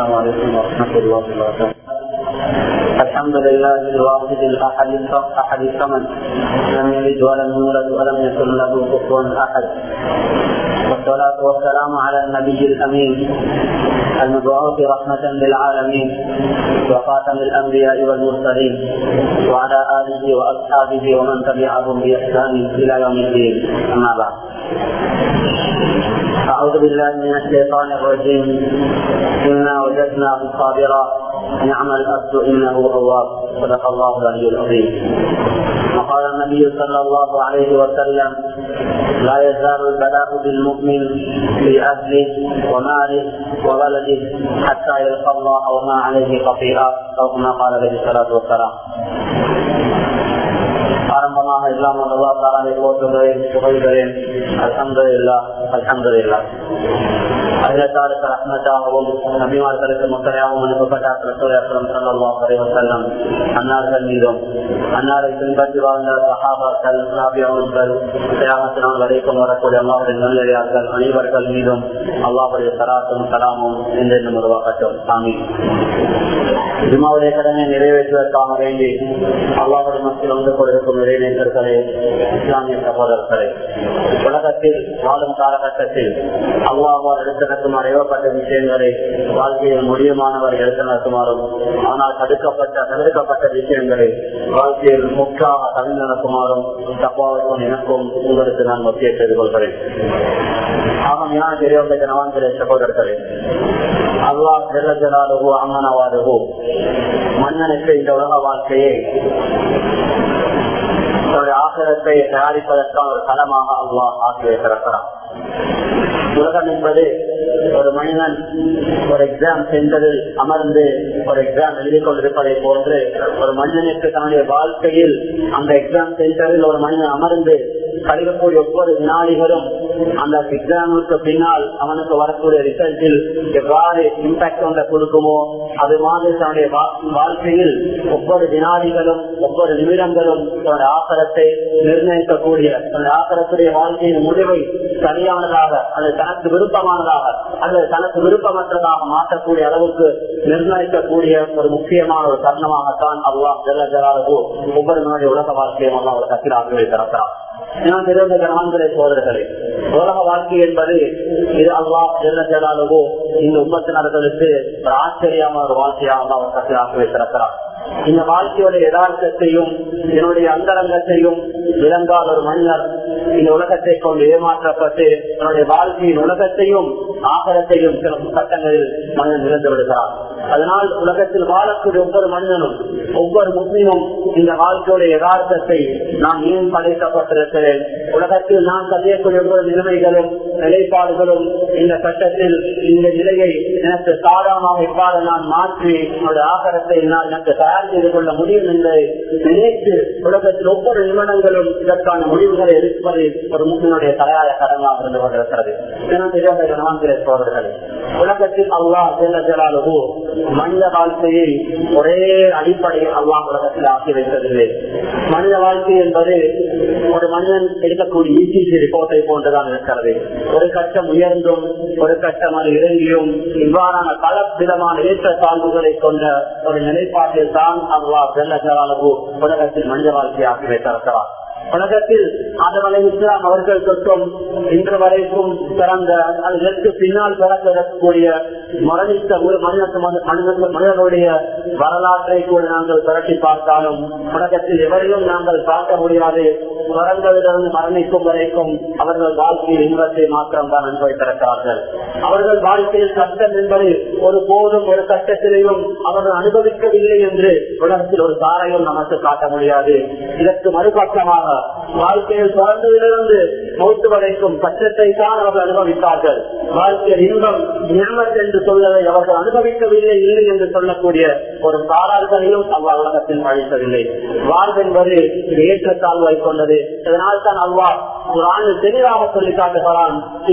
السلام عليكم ورحمة الله وبركاته الحمد لله الواحد الأحد أحد الصمد لم يلد ولم يولد ولم يكن له كفوا أحد والصلاة والسلام على النبي الأمين المبعوث رحمة للعالمين وخاتم الأنبياء والمرسلين وعلى آله وأصحابه ومن تبعهم بإحسان إلى يوم الدين أما بعد أعوذ بالله من الشيطان الرجيم إنا وجدناه صابرا نعم الأبد إنه أواب صدق الله العلي العظيم وقال النبي صلى الله عليه وسلم لا يزال البلاء بالمؤمن في أهله وماله وولده حتى يلقى الله وما عليه خطيئة أو كما قال عليه الصلاة والسلام ஆரம்பமாக இல்லாமல் அல்லா தாராவை போற்றுகிறேன் புகழ்கிறேன் அல்ஹம்து இல்லா அல்ஹம்து இல்லா அகிலத்தாருக்கு ரத்னத்தாகவும் நபிமார்களுக்கு முத்தரையாகவும் அனுப்பப்பட்ட பிரசுரம் செல்லம் அன்னார்கள் மீதும் அன்னாரை பின்பற்றி வாழ்ந்த சகாபாக்கள் நாபியவர்கள் தியாகத்தினால் வரைக்கும் வரக்கூடிய அல்லாவுடைய நல்லடியார்கள் அனைவர்கள் மீதும் அல்லாவுடைய சராத்தும் சலாமும் என்றென்றும் உருவாக்கட்டும் சாமி ஜுமாவுடைய கடனை நிறைவேற்றுவதற்காக வேண்டி அல்லாவுடைய மக்கள் வந்து கொண்டிருக்கும் இறைநேசர்களே இஸ்லாமிய சகோதரர்களே உலகத்தில் வாழும் காலகட்டத்தில் அல்லாவால் எடுத்து நடத்துமாறு ஏவப்பட்ட விஷயங்களை வாழ்க்கையில் முடியுமானவர் எடுத்து நடத்துமாறும் ஆனால் தடுக்கப்பட்ட தடுக்கப்பட்ட விஷயங்களை வாழ்க்கையில் முற்றாக தவிர்த்து நடக்குமாறும் தப்பாவுக்கும் எனக்கும் உங்களுக்கு நான் மத்திய செய்து கொள்கிறேன் ஆகும் ஞான பெரியவர்கள் ஜனவான்களே சகோதரர்களே அல்லாஹ் ஜெல்லஜலாலுகு அம்மனவாருகு மன்னனுக்கு இந்த உலக வாழ்க்கையை தன்னுடைய ஆசிரத்தை தயாரிப்பதற்கான ஒரு களமாக அல்லாஹ் ஆக்கி வைத்திருக்கிறான் உலகம் என்பது ஒரு மனிதன் ஒரு எக்ஸாம் சென்டரில் அமர்ந்து ஒரு எக்ஸாம் எழுதி கொண்டிருப்பதை போன்று ஒரு மனிதனுக்கு தன்னுடைய வாழ்க்கையில் அந்த எக்ஸாம் சென்டரில் ஒரு மனிதன் அமர்ந்து கழிக்கக்கூடிய ஒவ்வொரு வினாடிகளும் அந்த எக்ஸாமுக்கு பின்னால் அவனுக்கு வரக்கூடிய ரிசல்ட்டில் எவ்வாறு இம்பாக்ட் ஒன்றை கொடுக்குமோ அது மாதிரி தன்னுடைய வாழ்க்கையில் ஒவ்வொரு வினாடிகளும் ஒவ்வொரு நிமிடங்களும் தன்னுடைய ஆசரத்தை நிர்ணயிக்கக்கூடிய தன்னுடைய ஆசரத்துடைய வாழ்க்கையின் முடிவை சரியானதாக அல்லது தனக்கு விருப்பமானதாக அல்லது தனக்கு விருப்பமற்றதாக மாற்றக்கூடிய அளவுக்கு நிர்ணயிக்கக்கூடிய ஒரு முக்கியமான ஒரு தருணமாகத்தான் அல்லாஹ் ஜல்ல ஜலாலுகோ ஒவ்வொரு நாளுடைய உலக வாழ்க்கையும் அல்லா ஒரு கத்திராக திறக்கிறார் சோதர்களே உலக வாழ்க்கை என்பது இது அல்லாஹ் ஜெல்ல ஜலாலுவோ இந்த உம்மத்தினர்களுக்கு ஒரு ஆச்சரியமான ஒரு வாழ்க்கையாக அல்லா ஒரு கத்திராக வைத்திருக்கிறார் இந்த வாழ்க்கையோட யதார்த்தத்தையும் என்னுடைய அந்தரங்கத்தையும் விளங்காத ஒரு மனிதர் இந்த உலகத்தை கொண்டு ஏமாற்றப்பட்டு தன்னுடைய வாழ்க்கையின் உலகத்தையும் ஆகரத்தையும் சில சட்டங்களில் மனிதன் இழந்து விடுகிறார் அதனால் உலகத்தில் வாழக்கூடிய ஒவ்வொரு மனிதனும் ஒவ்வொரு முஸ்லீமும் இந்த வாழ்க்கையோட யதார்த்தத்தை நான் ஏன் படைக்கப்பட்டிருக்கிறேன் உலகத்தில் நான் கதையக்கூடிய ஒவ்வொரு நிலைமைகளும் நிலைப்பாடுகளும் இந்த கட்டத்தில் இந்த நிலையை எனக்கு சாதாரணமாக இவ்வாறு நான் மாற்றி என்னுடைய ஆகரத்தை நான் எனக்கு தயார் செய்து கொள்ள முடியும் என்பதை நினைத்து உலகத்தில் ஒவ்வொரு நிமிடங்களும் இதற்கான முடிவுகளை எடுப்பது ஒரு முக்கியனுடைய தலையாய கடனாக இருந்து கொண்டிருக்கிறது சோதர்களே உலகத்தில் அல்லாஹ் ஜெல்லாலுகு மனித வாழ்க்கையை ஒரே அடிப்படையில் அல்லாஹ் உலகத்தில் ஆக்கி வைத்ததில்லை மனித வாழ்க்கை என்பது ஒரு மனிதன் எடுக்கக்கூடிய இசிசி ரிப்போர்ட்டை போன்றுதான் இருக்கிறது ஒரு கட்டம் உயர்ந்தும் ஒரு கட்டம் அது இறங்கியும் இவ்வாறான பல விதமான ஏற்ற தாழ்வுகளை கொண்ட ஒரு நிலைப்பாட்டில் தான் அல்லாஹ் ஜெல்லாலுகு உலகத்தில் மனித வாழ்க்கையை ஆக்கி வைத்திருக்கிறார் உலகத்தில் ஆதவலை இஸ்லாம் அவர்கள் தொட்டும் இன்று வரைக்கும் பிறந்த அதற்கு பின்னால் பிறக்கக்கூடிய மரணித்த ஒரு மனிதனுடைய வரலாற்றை கூட நாங்கள் புரட்டி பார்த்தாலும் உலகத்தில் எவரையும் நாங்கள் பார்க்க முடியாது மரங்களிலிருந்து மரணிக்கும் வரைக்கும் அவர்கள் வாழ்க்கையில் இன்பத்தை மாத்திரம் தான் அனுபவித்திருக்கிறார்கள் அவர்கள் வாழ்க்கையில் கஷ்டம் என்பது ஒரு போதும் ஒரு கட்டத்திலையும் அவர்கள் அனுபவிக்கவில்லை என்று உலகத்தில் ஒரு தாரையும் நமக்கு காட்ட முடியாது இதற்கு மறுபக்கமாக வாழ்க்கையில் பிறந்ததிலிருந்து மௌத்து வரைக்கும் கஷ்டத்தை தான் அவர்கள் அனுபவித்தார்கள் வாழ்க்கையில் இன்பம் நியமத் என்று சொல்வதை அவர்கள் அனுபவிக்கவில்லை இல்லை என்று சொல்லக்கூடிய ஒரு சாரார்களையும் அவ்வா உலகத்தில் அழிக்கவில்லை வாழ்வென்பது ஏற்றத்தாழ்வை கொண்டது இதனால் தான் அல்வா ஒரு ஆண்டு தெளிவாக சொல்லி காட்டுகிறான்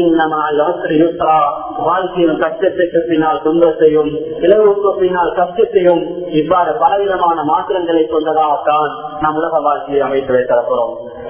வாழ்க்கையின் கஷ்டத்துக்கு பின்னால் துன்பத்தையும் இலவுக்கு பின்னால் கஷ்டத்தையும் இவ்வாறு பலவிதமான மாற்றங்களை கொண்டதாகத்தான் நாம் உலக வாழ்க்கையை அமைத்து வைத்திருக்கிறோம்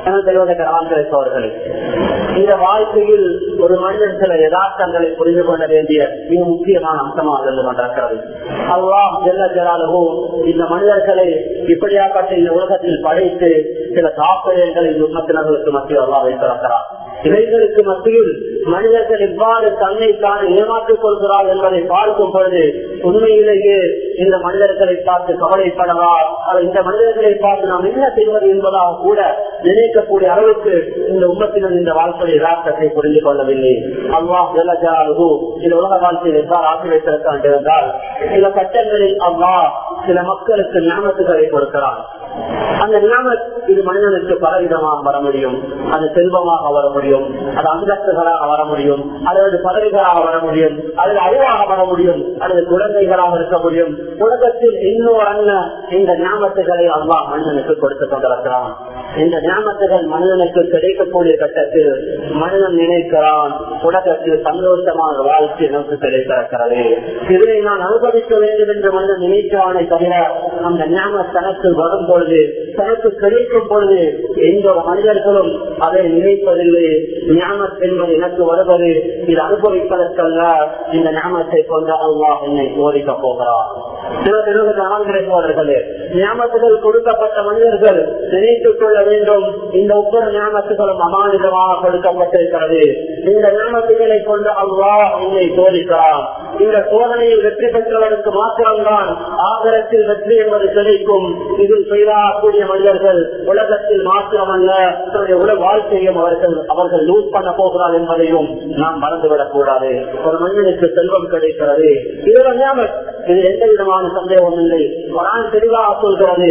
அவர்களே இந்த வாழ்க்கையில் ஒரு மனிதன் சில யதார்த்தங்களை புரிந்து கொள்ள வேண்டிய மிக முக்கியமான அம்சமாக இருந்து கொண்டிருக்கிறது அல்லாம் ஜெல்ல ஜலாலவோ இந்த மனிதர்களை இப்படியாப்பட்ட இந்த உலகத்தில் படைத்து சில தாற்பயங்களை உண்மத்தினர்களுக்கு மத்தியில் அல்லா வைத்திருக்கிறார் இவைகளுக்கு மத்தியில் மனிதர்கள் எவ்வாறு தன்னை தான் ஏமாற்றிக் கொள்கிறார் என்பதை பார்க்கும் பொழுது உண்மையிலேயே இந்த மனிதர்களை பார்த்து கவலைப்படவா இந்த மனிதர்களை பார்த்து நாம் என்ன செய்வது என்பதாக கூட நினைக்கக்கூடிய அளவுக்கு இந்த உம்மத்தினர் இந்த வாழ்க்கையை யதார்த்தத்தை புரிந்து கொள்ளவில்லை அவ்வா ஜலஜாலு இந்த உலக வாழ்க்கையில் எவ்வாறு ஆக்கி வைத்திருக்கான் என்றால் சில கட்டங்களில் அவ்வா சில மக்களுக்கு ஞாபகத்துகளை கொடுக்கிறான் அந்த நிலைமை இது மனிதனுக்கு பலவிதமாக வர முடியும் அது செல்வமாக வர முடியும் அது அந்தஸ்துகளாக வர முடியும் அல்லது பதவிகளாக வர முடியும் அல்லது அறிவாக வர முடியும் அல்லது குழந்தைகளாக இருக்க முடியும் உலகத்தில் இன்னொரு அண்ணன் இந்த ஞாபகத்துகளை அல்லா மனிதனுக்கு கொடுத்து கொண்டிருக்கிறான் இந்த ஞாபகத்துகள் மனிதனுக்கு கிடைக்கக்கூடிய கட்டத்தில் மனிதன் நினைக்கிறான் உலகத்தில் சந்தோஷமான வாழ்க்கை நமக்கு கிடைத்திருக்கிறது இதனை நான் அனுபவிக்க வேண்டும் என்று மனிதன் நினைக்கிறானே தவிர அந்த ஞாபக தனக்கு வரும் பொழுது தனக்கு கிடைக்கும் பொழுது எந்த ஒரு மனிதர்களும் அதை நினைப்பதில்லை ஞாபகம் என்பது எனக்கு வருவது இது அனுபவிப்பதற்கல்ல இந்த ஞாபகத்தை கொண்டு அல்வா என்னை போதிக்க போகிறார் சிலர்களே ஞாபகங்கள் கொடுக்கப்பட்ட மனிதர்கள் நினைத்துக் கொள்ள வேண்டும் இந்த ஒவ்வொரு ஞாபகங்களும் அமானிதமாக கொடுக்கப்பட்டிருக்கிறது இந்த ஞாபகங்களை கொண்டு அல்வா என்னை சோதிக்கிறான் இந்த சோதனையில் வெற்றி பெற்றவருக்கு மாத்திரம்தான் ஆகரத்தில் வெற்றி என்பது கிடைக்கும் இதில் செய்யக்கூடிய மனிதர்கள் உலகத்தில் மாத்திரமல்ல தன்னுடைய உலக வாழ்க்கையும் அவர்கள் அவர்கள் லூஸ் பண்ண போகிறார் என்பதையும் நாம் மறந்துவிடக் கூடாது ஒரு மனிதனுக்கு செல்வம் கிடைக்கிறது இது ஞாபகம் இது எந்த விதமான சந்தேகம் இல்லை குரான் தெளிவாக சொல்கிறது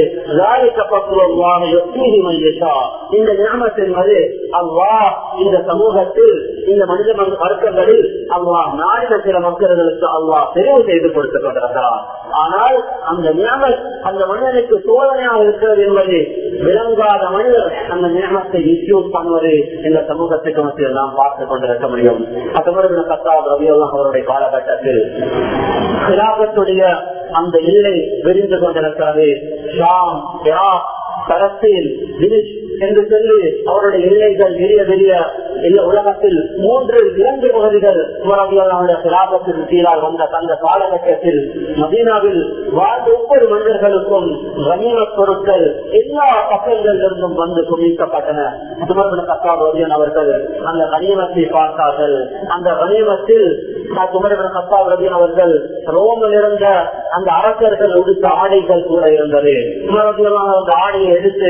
இந்த ஞாபகம் என்பது அவ்வா இந்த சமூகத்தில் இந்த மனித வர்க்கங்களில் அவ்வா நாடின சில மக்களுக்கு அவ்வா தெரிவு செய்து கொடுத்துக் கொண்டிருக்கிறார் ஆனால் அந்த ஞாபகம் அந்த மனிதனுக்கு சோதனையாக இருக்கிறது என்பது விளங்காத மனிதர் அந்த ஞாபகத்தை மிஸ்யூஸ் பண்ணுவது இந்த சமூகத்துக்கு மத்தியில் நாம் பார்த்துக் கொண்டிருக்க முடியும் அத்தவர்கள் கத்தா ரவியெல்லாம் அவருடைய காலகட்டத்தில் சிலாபத்துடைய அந்த எல்லை விரிந்து கொண்டிருக்கிறது ஷாம் இராக் பலஸ்தீன் என்று சொல்லி அவருடைய எல்லைகள் பெரிய பெரிய உலகத்தில் மூன்று இரண்டு பகுதிகள் சிலாபத்தின் கீழால் வந்த அந்த காலகட்டத்தில் மதீனாவில் வாழ்ந்த ஒவ்வொரு மனிதர்களுக்கும் கனிம பொருட்கள் எல்லா பக்கங்களிலிருந்தும் வந்து குவிக்கப்பட்டன கத்தாபதியன் அவர்கள் அந்த கனிமத்தை பார்த்தார்கள் அந்த கனிமத்தில் கத்தாபதியன் அவர்கள் ரோமில் இருந்த அந்த அரசர்கள் உடுத்த ஆடைகள் கூட இருந்தது அந்த ஆடையை எடுத்து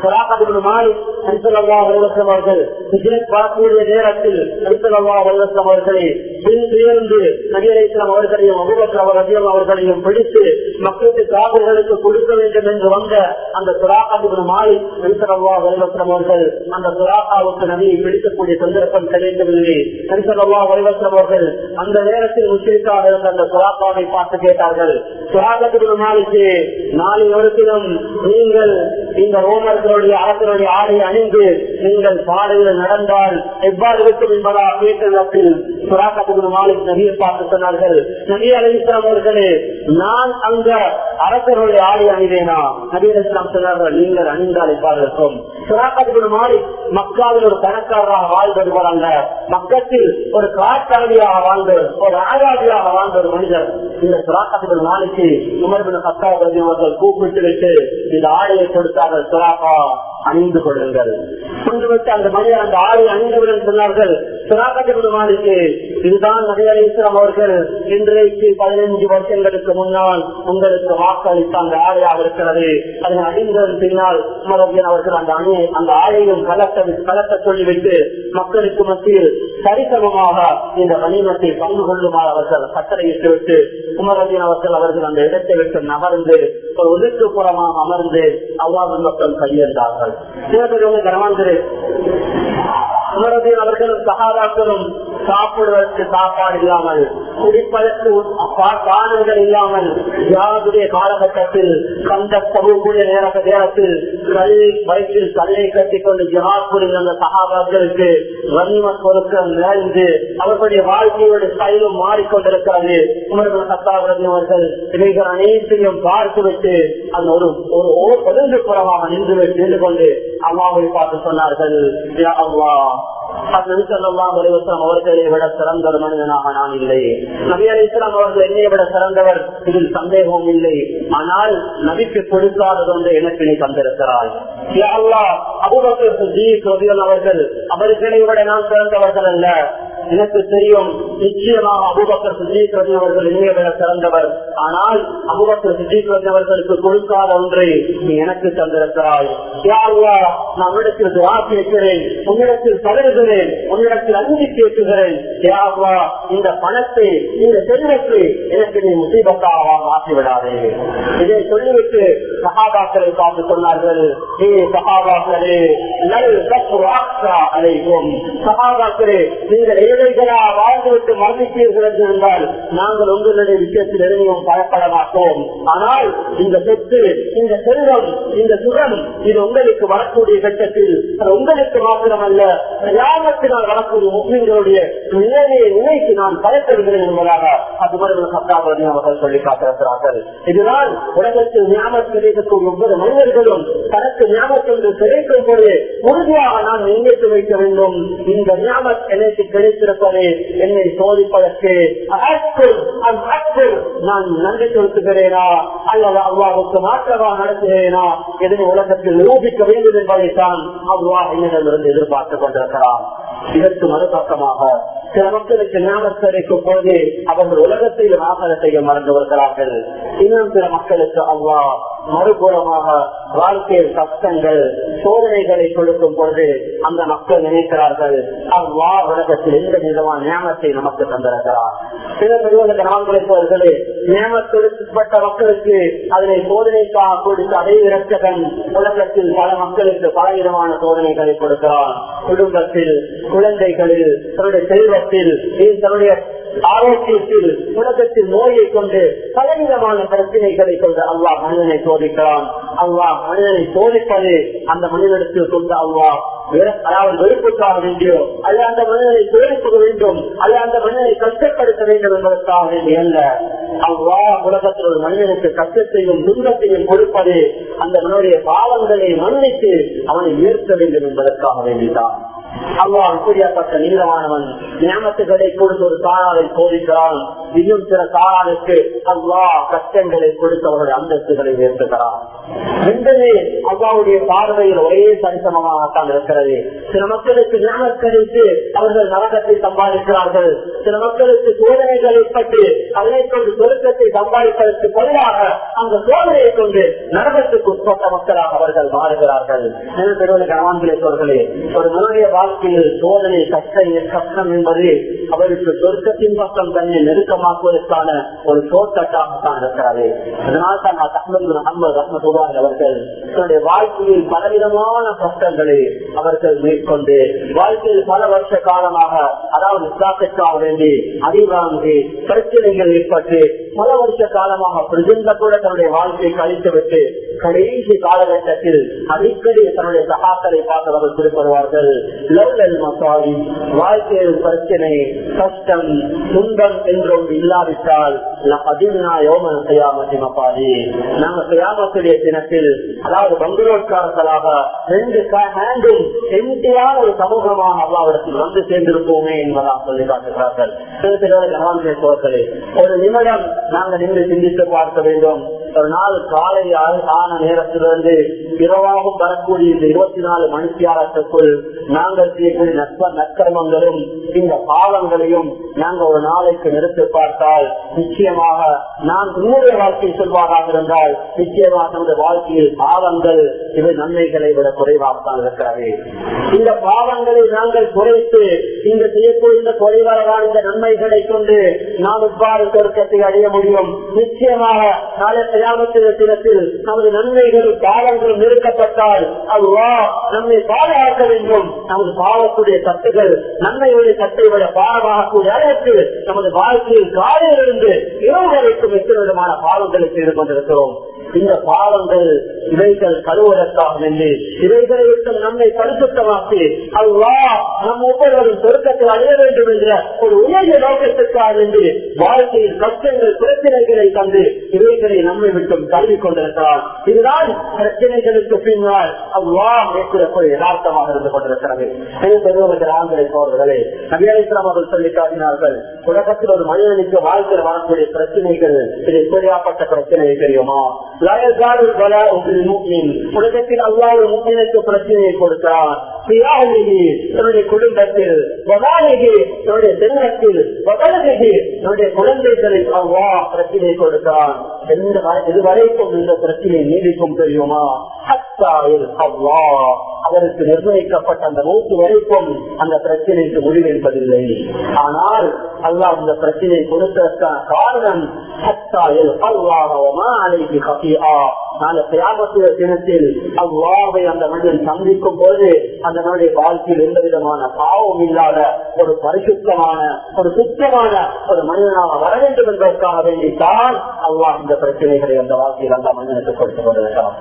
அவர்கள் பார்க்கக்கூடிய நேரத்தில் அவர்களை பின்பெயர்ந்து நபியலைஸ்லாம் அவர்களையும் அபுபக்கர் ரஜியம் அவர்களையும் பிடித்து மக்களுக்கு காவல்களுக்கு கொடுக்க வேண்டும் என்று வந்த அந்த சுராக்காவுக்கு மாறி நரிசலவா வலிவசம் அவர்கள் அந்த சுராக்காவுக்கு நபியை பிடிக்கக்கூடிய சந்தர்ப்பம் கிடைக்கவில்லை நரிசலவா வலிவசம் அவர்கள் அந்த நேரத்தில் முஸ்லிக்காக இருந்த அந்த சுராக்காவை பார்த்து கேட்டார்கள் சுராக்கத்துக்கு மாலிக்கு நாளை ஒருத்திலும் நீங்கள் இந்த ரோமர்களுடைய அரசருடைய ஆடை அணிந்து நீங்கள் பாதையில் நடந்தால் எவ்வாறு இருக்கும் என்பதா கேட்டதத்தில் சுராக்கத்துக்கு மாலிக் நபியை பார்த்து சொன்னார்கள் நபி அலி இஸ்லாம் அவர்களே நான் அங்க அரசருடைய ஆடை அணிவேனா நபி அலி இஸ்லாம் சொன்னார்கள் நீங்கள் அணிந்தால் எவ்வாறு இருக்கும் சுராக்கத்துக்கு மாலிக் மக்காவில் ஒரு கணக்காரராக வாழ்ந்தவர் அல்ல மக்கத்தில் ஒரு காட்டரவியாக வாழ்ந்த ஒரு ஆகாதியாக வாழ்ந்த ஒரு மனிதர் இந்த சுராக்கத்துக்கு மாலிக்கு உமர்பின் கத்தாபதி அவர்கள் கூப்பிட்டு விட்டு இந்த ஆடையை கொடுத்தார்கள் சுராக்கா அணிந்து கொள்ளுங்கள் கொண்டு விட்டு அந்த மனிதர் அந்த ஆடை அணிந்தவுடன் சொன்னார்கள் சுராக்கத்துக்கு இதுதான் நபி அலி இஸ்லாம் அவர்கள் இன்றைக்கு பதினைஞ்சு வருஷங்களுக்கு முன்னால் உங்களுக்கு வாக்களித்த அந்த ஆடையாக இருக்கிறது அதனை அணிந்ததன் பின்னால் உமரபியன் அவர்கள் அந்த அணி அந்த ஆடையும் கலத்த கலத்த சொல்லிவிட்டு மக்களுக்கு மத்தியில் சரிசமமாக இந்த கனிமத்தை பங்கு கொள்ளுமாறு அவர்கள் கட்டளையிட்டு விட்டு உமரபியன் அவர்கள் அவர்கள் அந்த இடத்தை விட்டு நகர்ந்து ஒரு ஒதுக்குப்புறமாக அமர்ந்து அவ்வாறு மக்கள் கையெழுந்தார்கள் சிவபெருமை கரமாந்திரு உமரபியன் அவர்களும் சகாதாக்களும் சாப்பிடுவதற்கு சாப்பாடு இல்லாமல் குடிப்பதற்கு பானங்கள் இல்லாமல் யாருடைய காலகட்டத்தில் கந்த சமூகக்கூடிய நேர நேரத்தில் கல் வயிற்றில் கல்லை கட்டிக்கொண்டு ஜிஹாத் புரிந்த அந்த சகாபாக்களுக்கு வன்ம பொருட்கள் நிறைந்து அவர்களுடைய வாழ்க்கையோட ஸ்டைலும் மாறிக்கொண்டிருக்கிறது உமர்கள் சத்தாபதி அவர்கள் இவைகள் அனைத்தையும் பார்த்துவிட்டு அந்த ஒரு ஒரு ஒழுங்கு புறமாக நின்று நின்று கொண்டு அம்மாவை பார்த்து சொன்னார்கள் யா அல்லாஹ் அவர்களை விட சிறந்த ஒரு மனிதனாக நான் இல்லை நபி அலி இஸ்லாம் அவர்கள் என்னை விட சிறந்தவர் இதில் சந்தேகமும் இல்லை ஆனால் நபிக்கு கொடுக்காதது ஒன்று எனக்கு நீ தந்திருக்கிறாய் அவர்கள் அவர்களை விட நான் சிறந்தவர்கள் அல்ல எனக்கு தெரியும் நிச்சயமாக அபுபக்கர் சித்திக்கிறது அவர்கள் என்னை விட சிறந்தவர் ஆனால் அபுபக்கர் சித்திக்கிறது அவர்களுக்கு கொடுக்காத ஒன்றை நீ எனக்கு தந்திருக்கிறாய் நான் உன்னிடத்தில் துவா கேட்கிறேன் உன்னிடத்தில் தருகிறேன் உன்னிடத்தில் அஞ்சு கேட்கிறேன் யாவா இந்த பணத்தை இந்த செல்வத்தை எனக்கு நீ முசீபத்தாக மாற்றி விடாதே இதை சொல்லிவிட்டு சகாபாக்களை பார்த்து சொன்னார்கள் ஏ சகாபாக்களே நல் அழைக்கும் சகாபாக்களே நீங்கள் ஏழைகளா வாழ்ந்துவிட்டு மரணிப்பீர்கள் என்று இருந்தால் நாங்கள் உங்களுடைய விஷயத்தில் எதையும் பயப்பட மாட்டோம் ஆனால் இந்த சொத்து இந்த செல்வம் இந்த சுகம் இது உங்களுக்கு வரக்கூடிய கட்டத்தில் உங்களுக்கு மாத்திரமல்ல கிராமத்தினால் வரக்கூடிய முஸ்லிம்களுடைய நிலைமையை நினைத்து நான் பயப்படுகிறேன் என்பதாக அது மாதிரி சத்தாபதி அவர்கள் சொல்லி காட்டிருக்கிறார்கள் இதனால் உலகத்தில் ஞாபகம் கிடைக்கக்கூடிய ஒவ்வொரு மனிதர்களும் தனக்கு ஞாபகம் கிடைக்கும் போது உறுதியாக நான் நினைத்து வைக்க வேண்டும் இந்த ஞாபகம் எனக்கு கிடைத்திருப்பது என்னை சோதிப்பதற்கு நான் நன்றி செலுத்துகிறேனா அல்லது அவ்வாவுக்கு மாற்றமா நடத்துகிறேனா எதனை உலகத்தில் நிரூபிக்க வேண்டும் என்பதைத்தான் அவ்வா என்னிடமிருந்து எதிர்பார்த்துக் கொண்டிருக்கிறான் இதற்கு மறுபக்கமாக சில மக்களுக்கு ஞாபகம் கிடைக்கும் போது அவர்கள் உலகத்தில் ஆசனத்தைய மறந்து வருகிறார்கள் இன்னும் சில மக்களுக்கு அவ்வா மறுபுறமாக வாழ்க்கையில் கஷ்டங்கள் சோதனைகளை கொடுக்கும் பொழுது அந்த மக்கள் நினைக்கிறார்கள் அவ்வா உலகத்தில் எந்த விதமான நியமத்தை நமக்கு தந்திருக்கிறார் சில பெரியவர்கள் நான்களே நியமத்திற்குட்பட்ட மக்களுக்கு அதனை சோதனைக்காக கொடுத்து அதே இரக்ககன் உலகத்தில் பல மக்களுக்கு பல விதமான சோதனைகளை கொடுக்கிறான் குடும்பத்தில் குழந்தைகளில் தன்னுடைய செல்வத்தில் தன்னுடைய ஆரோக்கியத்தில் உலகத்தில் நோயை கொண்டு பலவிதமான பிரச்சனைகளை கொண்டு அல்லாஹ் மனிதனை சோதிக்கிறான் அல்லாஹ் மனிதனை சோதிப்பது அந்த மனிதனுக்கு கொண்டு அல்லாஹ் அதாவது வெறுப்புக்காக வேண்டியோ அல்ல அந்த மனிதனை சோதிப்பது வேண்டும் அல்ல அந்த மனிதனை கஷ்டப்படுத்த வேண்டும் என்பதற்காக வேண்டிய அல்ல அவ்வா உலகத்தில் ஒரு மனிதனுக்கு கஷ்டத்தையும் துன்பத்தையும் கொடுப்பது அந்த மனிதனுடைய பாவங்களை மன்னித்து அவனை உயர்த்த வேண்டும் என்பதற்காக வேண்டிதான் அவ்வா அப்படியாப்பட்ட நீளமானவன் ஞாபகத்துகளை கொடுத்து ஒரு தாராரை சோதிக்கிறான் இன்னும் சில தாராருக்கு அவ்வா கஷ்டங்களை கொடுத்து அவருடைய அந்தஸ்துகளை உயர்த்துகிறான் ரெண்டுமே அவ்வாவுடைய பார்வையில் ஒரே சரிசமமாகத்தான் இருக்கிறது சில மக்களுக்கு ஞாபகத்து அவர்கள் நரகத்தை சம்பாதிக்கிறார்கள் சில மக்களுக்கு சோதனைகள் ஏற்பட்டு அதனை கொண்டு சொருக்கத்தை சம்பாதிப்பதற்கு பதிலாக அந்த சோதனையை கொண்டு நரகத்துக்கு உட்பட்ட மக்களாக அவர்கள் மாறுகிறார்கள் கணவான்களே ஒரு மனுடைய வாழ்க்கையில் சோதனை கஷ்டம் கஷ்டம் என்பது அவருக்கு சொர்க்கத்தின் பக்கம் தன்னை நெருக்கமாக்குவதற்கான ஒரு ஷோர்ட்கட்டாகத்தான் இருக்கிறது அதனால் தான் அஹமது ரஹமதுல்லாஹி அவர்கள் தன்னுடைய வாழ்க்கையில் பலவிதமான கஷ்டங்களை அவர்கள் மேற்கொண்டு வாழ்க்கையில் பல வருஷ காலமாக அதாவது இஸ்லாத்திற்காக வேண்டி அறிவாங்கி பிரச்சனைகள் ஏற்பட்டு பல வருஷ காலமாக பிரஜந்த கூட தன்னுடைய வாழ்க்கையை கழித்துவிட்டு கடைசி காலகட்டத்தில் அடிக்கடி தன்னுடைய சகாக்களை பார்த்தவர்கள் குறிப்பிடுவார்கள் லவ்லல் மசாலி வாழ்க்கையில் பிரச்சனை கஷ்டம் துன்பம் என்றும் இல்லாவிட்டால் நாங்க கிராமத்துடைய தினத்தில் அதாவது பங்குரோட்காரர்களாக ரெண்டு ஹேண்டும் எம்டியான ஒரு சமூகமாக அல்லாவிடத்தில் வந்து சேர்ந்திருப்போமே என்பதாக சொல்லி காட்டுகிறார்கள் ஒரு நிமிடம் நாங்கள் நின்று சிந்தித்து பார்க்க வேண்டும் ஒரு நாள் காலை ஆன நேரத்திலிருந்து இரவாகவும் வரக்கூடிய இந்த இருபத்தி நாலு மணித்தியாலத்துக்குள் நாங்கள் செய்யக்கூடிய நட்ப நற்கர்மங்களும் இந்த பாவங்களையும் நாங்கள் ஒரு நாளைக்கு நிறுத்தி பார்த்தால் நிச்சயமாக நான் உன்னுடைய வாழ்க்கை சொல்வாராக இருந்தால் நிச்சயமாக நம்முடைய வாழ்க்கையில் பாவங்கள் இவை நன்மைகளை விட குறைவாகத்தான் இருக்கிறது இந்த பாவங்களை நாங்கள் குறைத்து இந்த செய்யக்கூடிய இந்த குறைவான இந்த நன்மைகளை கொண்டு நாம் இவ்வாறு சொர்க்கத்தை அடைய முடியும் நிச்சயமாக நாளை தினத்தில் நமது நன்மைகளும் பாவங்களும் நெருக்கப்பட்டால் அல்லா நம்மை பாதுகாக்க வேண்டும் நமது பாவத்துடைய தட்டுகள் நன்மையுடைய தட்டை விட பாவமாகக்கூடிய அளவுக்கு நமது வாழ்க்கையில் காலையிலிருந்து இரவு வரைக்கும் எத்தனை விதமான பாவங்களை செய்து கொண்டிருக்கிறோம் இந்த பாவங்கள் இவைகள் கழுவதற்காக வேண்டி இவைகளை விட்டு நம்மை பரிசுத்தமாக்கி அல்லா நம் ஒவ்வொருவரும் சொருக்கத்தில் அடைய வேண்டும் என்ற ஒரு உயர்ந்த நோக்கத்திற்காக வேண்டி வாழ்க்கையில் கஷ்டங்கள் பிரச்சனைகளை தந்து இவைகளை நம்மை விட்டும் தள்ளி கொண்டிருக்கிறார் இதுதான் பிரச்சனைகளுக்கு பின்னால் அவ்வா மேற்கொள்ளக்கூடிய யதார்த்தமாக இருந்து கொண்டிருக்கிறது பெருவர்கள் ஆண்களை போவர்களே நபியலிஸ்லாம் அவர்கள் சொல்லி காட்டினார்கள் உலகத்தில் ஒரு மனிதனுக்கு வாழ்க்கையில் வரக்கூடிய பிரச்சனைகள் இது எப்படியாப்பட்ட பிரச்சனை தெரியுமா உலகத்தில் அல்லாத முக்கியனுக்கு பிரச்சனையை கொடுக்கிறான் தன்னுடைய குடும்பத்தில் தன்னுடைய செல்வத்தில் தன்னுடைய குழந்தைகளை அவ்வா பிரச்சனை கொடுத்தான் எந்த இதுவரைக்கும் இந்த பிரச்சனை நீடிக்கும் தெரியுமா ஹத்தாயில் அவ்வா அதற்கு நிர்ணயிக்கப்பட்ட அந்த மூத்து வரைக்கும் அந்த பிரச்சனைக்கு முடிவு என்பதில்லை ஆனால் அல்லாஹ் இந்த பிரச்சனையை கொடுத்ததற்கான காரணம் ஹத்தாயில் அல்லாஹவமா அலைக்கு கபியா நாளை தியாகத்துவ தினத்தில் அவ்வாவை அந்த மனிதன் சந்திக்கும் போது அந்த மனித வாழ்க்கையில் எந்த விதமான பாவம் இல்லாத ஒரு பரிசுத்தமான ஒரு சுத்தமான ஒரு மனிதனாக வர வேண்டும் என்பதற்காக வேண்டித்தான் அல்லாஹ் இந்த பிரச்சனைகளை அந்த வாழ்க்கையில் அந்த மனிதனுக்கு கொடுத்து கொண்டிருக்கிறான்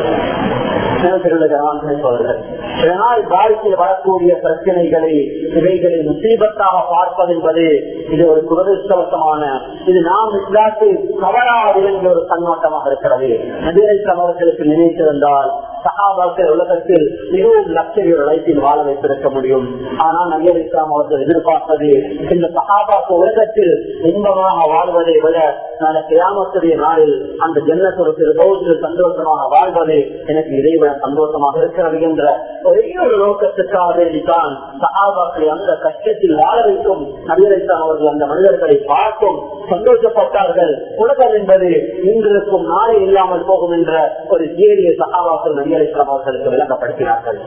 இதனால் வாழ்க்கையில் வரக்கூடிய பிரச்சனைகளை இவைகளை முசீபத்தாக பார்ப்பது என்பது இது ஒரு துரதிருஷ்டவசமான இது நாம் இஸ்லாத்தில் தவறாக என்ற ஒரு கண்ணோட்டமாக இருக்கிறது நபிரேசம் அவர்களுக்கு நினைத்திருந்தால் சகாபாக்கள் உலகத்தில் மிகவும் லட்சம் உழைப்பில் வாழ வைத்திருக்க முடியும் ஆனால் நபியர் இஸ்லாம் அவர்கள் எதிர்பார்ப்பது இந்த சகாபாக்கு உலகத்தில் இன்பமாக வாழ்வதை விட நான் கிராமத்துடைய நாளில் அந்த ஜன்னத்துடைய பௌத்தில் சந்தோஷமாக வாழ்வது எனக்கு இதைவிட சந்தோஷமாக இருக்கிறது என்ற ஒரே ஒரு நோக்கத்துக்காக வேண்டித்தான் சகாபாக்களை அந்த கஷ்டத்தில் வாழ வைக்கும் நபியரைத்தான் அவர்கள் அந்த மனிதர்களை பார்க்கும் சந்தோஷப்பட்டார்கள் உலகம் என்பது இன்றிருக்கும் நாளை இல்லாமல் போகும் என்ற ஒரு ஏரிய சகாபாக்கள் நபியரைத்தான் அவர்களுக்கு விளக்கப்படுத்தினார்கள்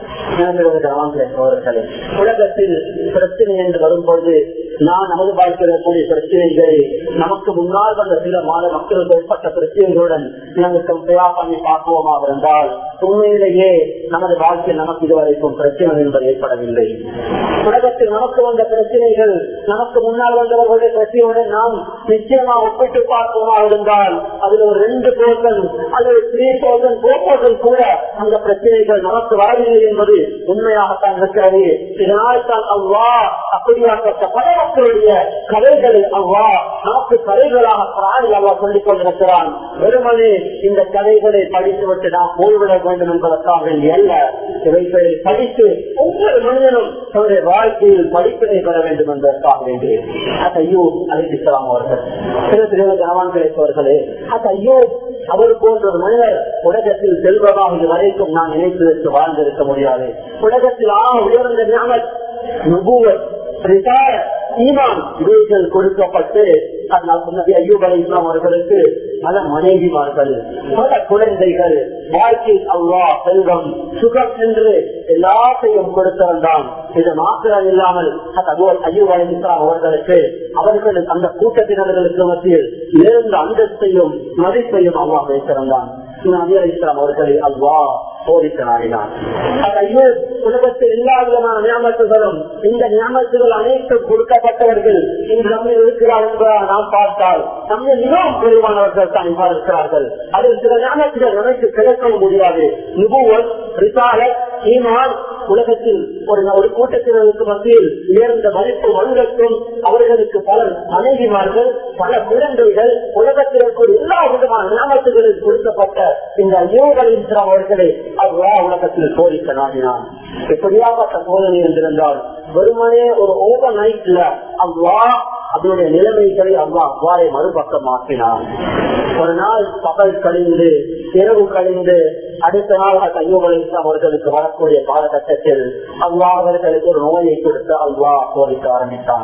அவர்களே உலகத்தில் பிரச்சனை என்று வரும்போது நான் நமது வாழ்க்கையில் கூடிய பிரச்சனைகளை நமக்கு முன்னால் வந்த சில மாத மக்களுக்கு ஏற்பட்ட பிரச்சனைகளுடன் நாங்கள் கம்பேர் பண்ணி பார்ப்போமாக இருந்தால் உண்மையிலேயே நமது வாழ்க்கையில் நமக்கு இதுவரைக்கும் பிரச்சனை என்பது ஏற்படவில்லை உலகத்தில் நமக்கு வந்த பிரச்சனைகள் நமக்கு முன்னால் வந்தவர்களுடைய பிரச்சனையுடன் நாம் நிச்சயமா ஒப்பிட்டு பார்ப்போமா இருந்தால் அதுல ஒரு ரெண்டு போர்சன் அல்லது த்ரீ தௌசண்ட் போர் பர்சன்ட் கூட அந்த பிரச்சனைகள் நமக்கு வரவில்லை என்பது உண்மையாகத்தான் இருக்கிறது இதனால் தான் அவ்வா அப்படியாக்கப்பட்ட பல மக்களுடைய கதைகளை அவ்வா நமக்கு கதைகளாக பிராணி அல்லா சொல்லிக் கொண்டிருக்கிறான் வெறுமனே இந்த கதைகளை படித்துவிட்டு நாம் போய்விட வேண்டும் என்பதற்காக வேண்டிய அல்ல இவைகளை படித்து ஒவ்வொரு மனிதனும் தன்னுடைய வாழ்க்கையில் படிப்பினை பெற வேண்டும் என்பதற்காக வேண்டி ஐயோ அழைக்கலாம் அவர்கள் சில சில கனவான்களே ஐயோ அவர் போன்ற ஒரு மனிதர் உலகத்தில் செல்வமாக இது வரைக்கும் நான் நினைத்ததற்கு வாழ்ந்திருக்க முடியாது உலகத்தில் ஆக உயர்ந்த ஞாபகம் நுபுவத் ஈமான் இவைகள் கொடுக்கப்பட்டு ஐயூப் அலி இஸ்லாம் அவர்களுக்கு பல மனைவிமார்கள் பல குழந்தைகள் வாழ்க்கை அவ்வா செல்வம் சுகம் என்று எல்லாத்தையும் கொடுத்திருந்தான் இது மாத்திரம் இல்லாமல் ஐயூப் அலி இஸ்லாம் அவர்களுக்கு அவர்கள் அந்த கூட்டத்தினர்களுக்கு மத்தியில் இருந்த அந்தஸ்தையும் மதிப்பையும் அவ்வா வைத்திருந்தான் இஸ்லாம் அவர்களை அல்வா சோதிக்கிறாரினார் ஐயோ உலகத்தில் எல்லா விதமான ஞாபகங்களும் இந்த ஞாபகங்கள் அனைத்தும் கொடுக்கப்பட்டவர்கள் இன்று நம்ம இருக்கிறார் என்பதாக நாம் பார்த்தால் நம்ம மிகவும் குறைவானவர்கள் தான் இவ்வாறு இருக்கிறார்கள் அதில் சில ஞாபகங்கள் நமக்கு கிடைக்கவும் முடியாது நுபுவல் ரிசாலத் ஈமான் உலகத்தில் ஒரு ஒரு கூட்டத்தினருக்கு மத்தியில் உயர்ந்த மதிப்பு மனிதக்கும் அவர்களுக்கு பல மனைவிமார்கள் பல குழந்தைகள் உலகத்தில் இருக்கிற எல்லா விதமான ஞாபகங்களில் கொடுக்கப்பட்ட இந்த யோகலின் அவர்களை அவ்வளா உலகத்தில் சோதிக்க நாடினான் எப்படியாப்பட்ட சோதனை என்றிருந்தால் வெறுமனே ஒரு ஓவர் நைட்ல அவ்வா அதனுடைய நிலைமைகளை அவ்வா அவ்வாறே மறுபக்கம் மாற்றினான் ஒரு நாள் பகல் கழிந்து இரவு கழிந்து அடுத்த நாள் கையோகளை அவர்களுக்கு வரக்கூடிய காலகட்டத்தில் அவ்வா அவர்களுக்கு ஒரு நோயை கொடுத்து அல்வா சோதிக்க ஆரம்பித்தான்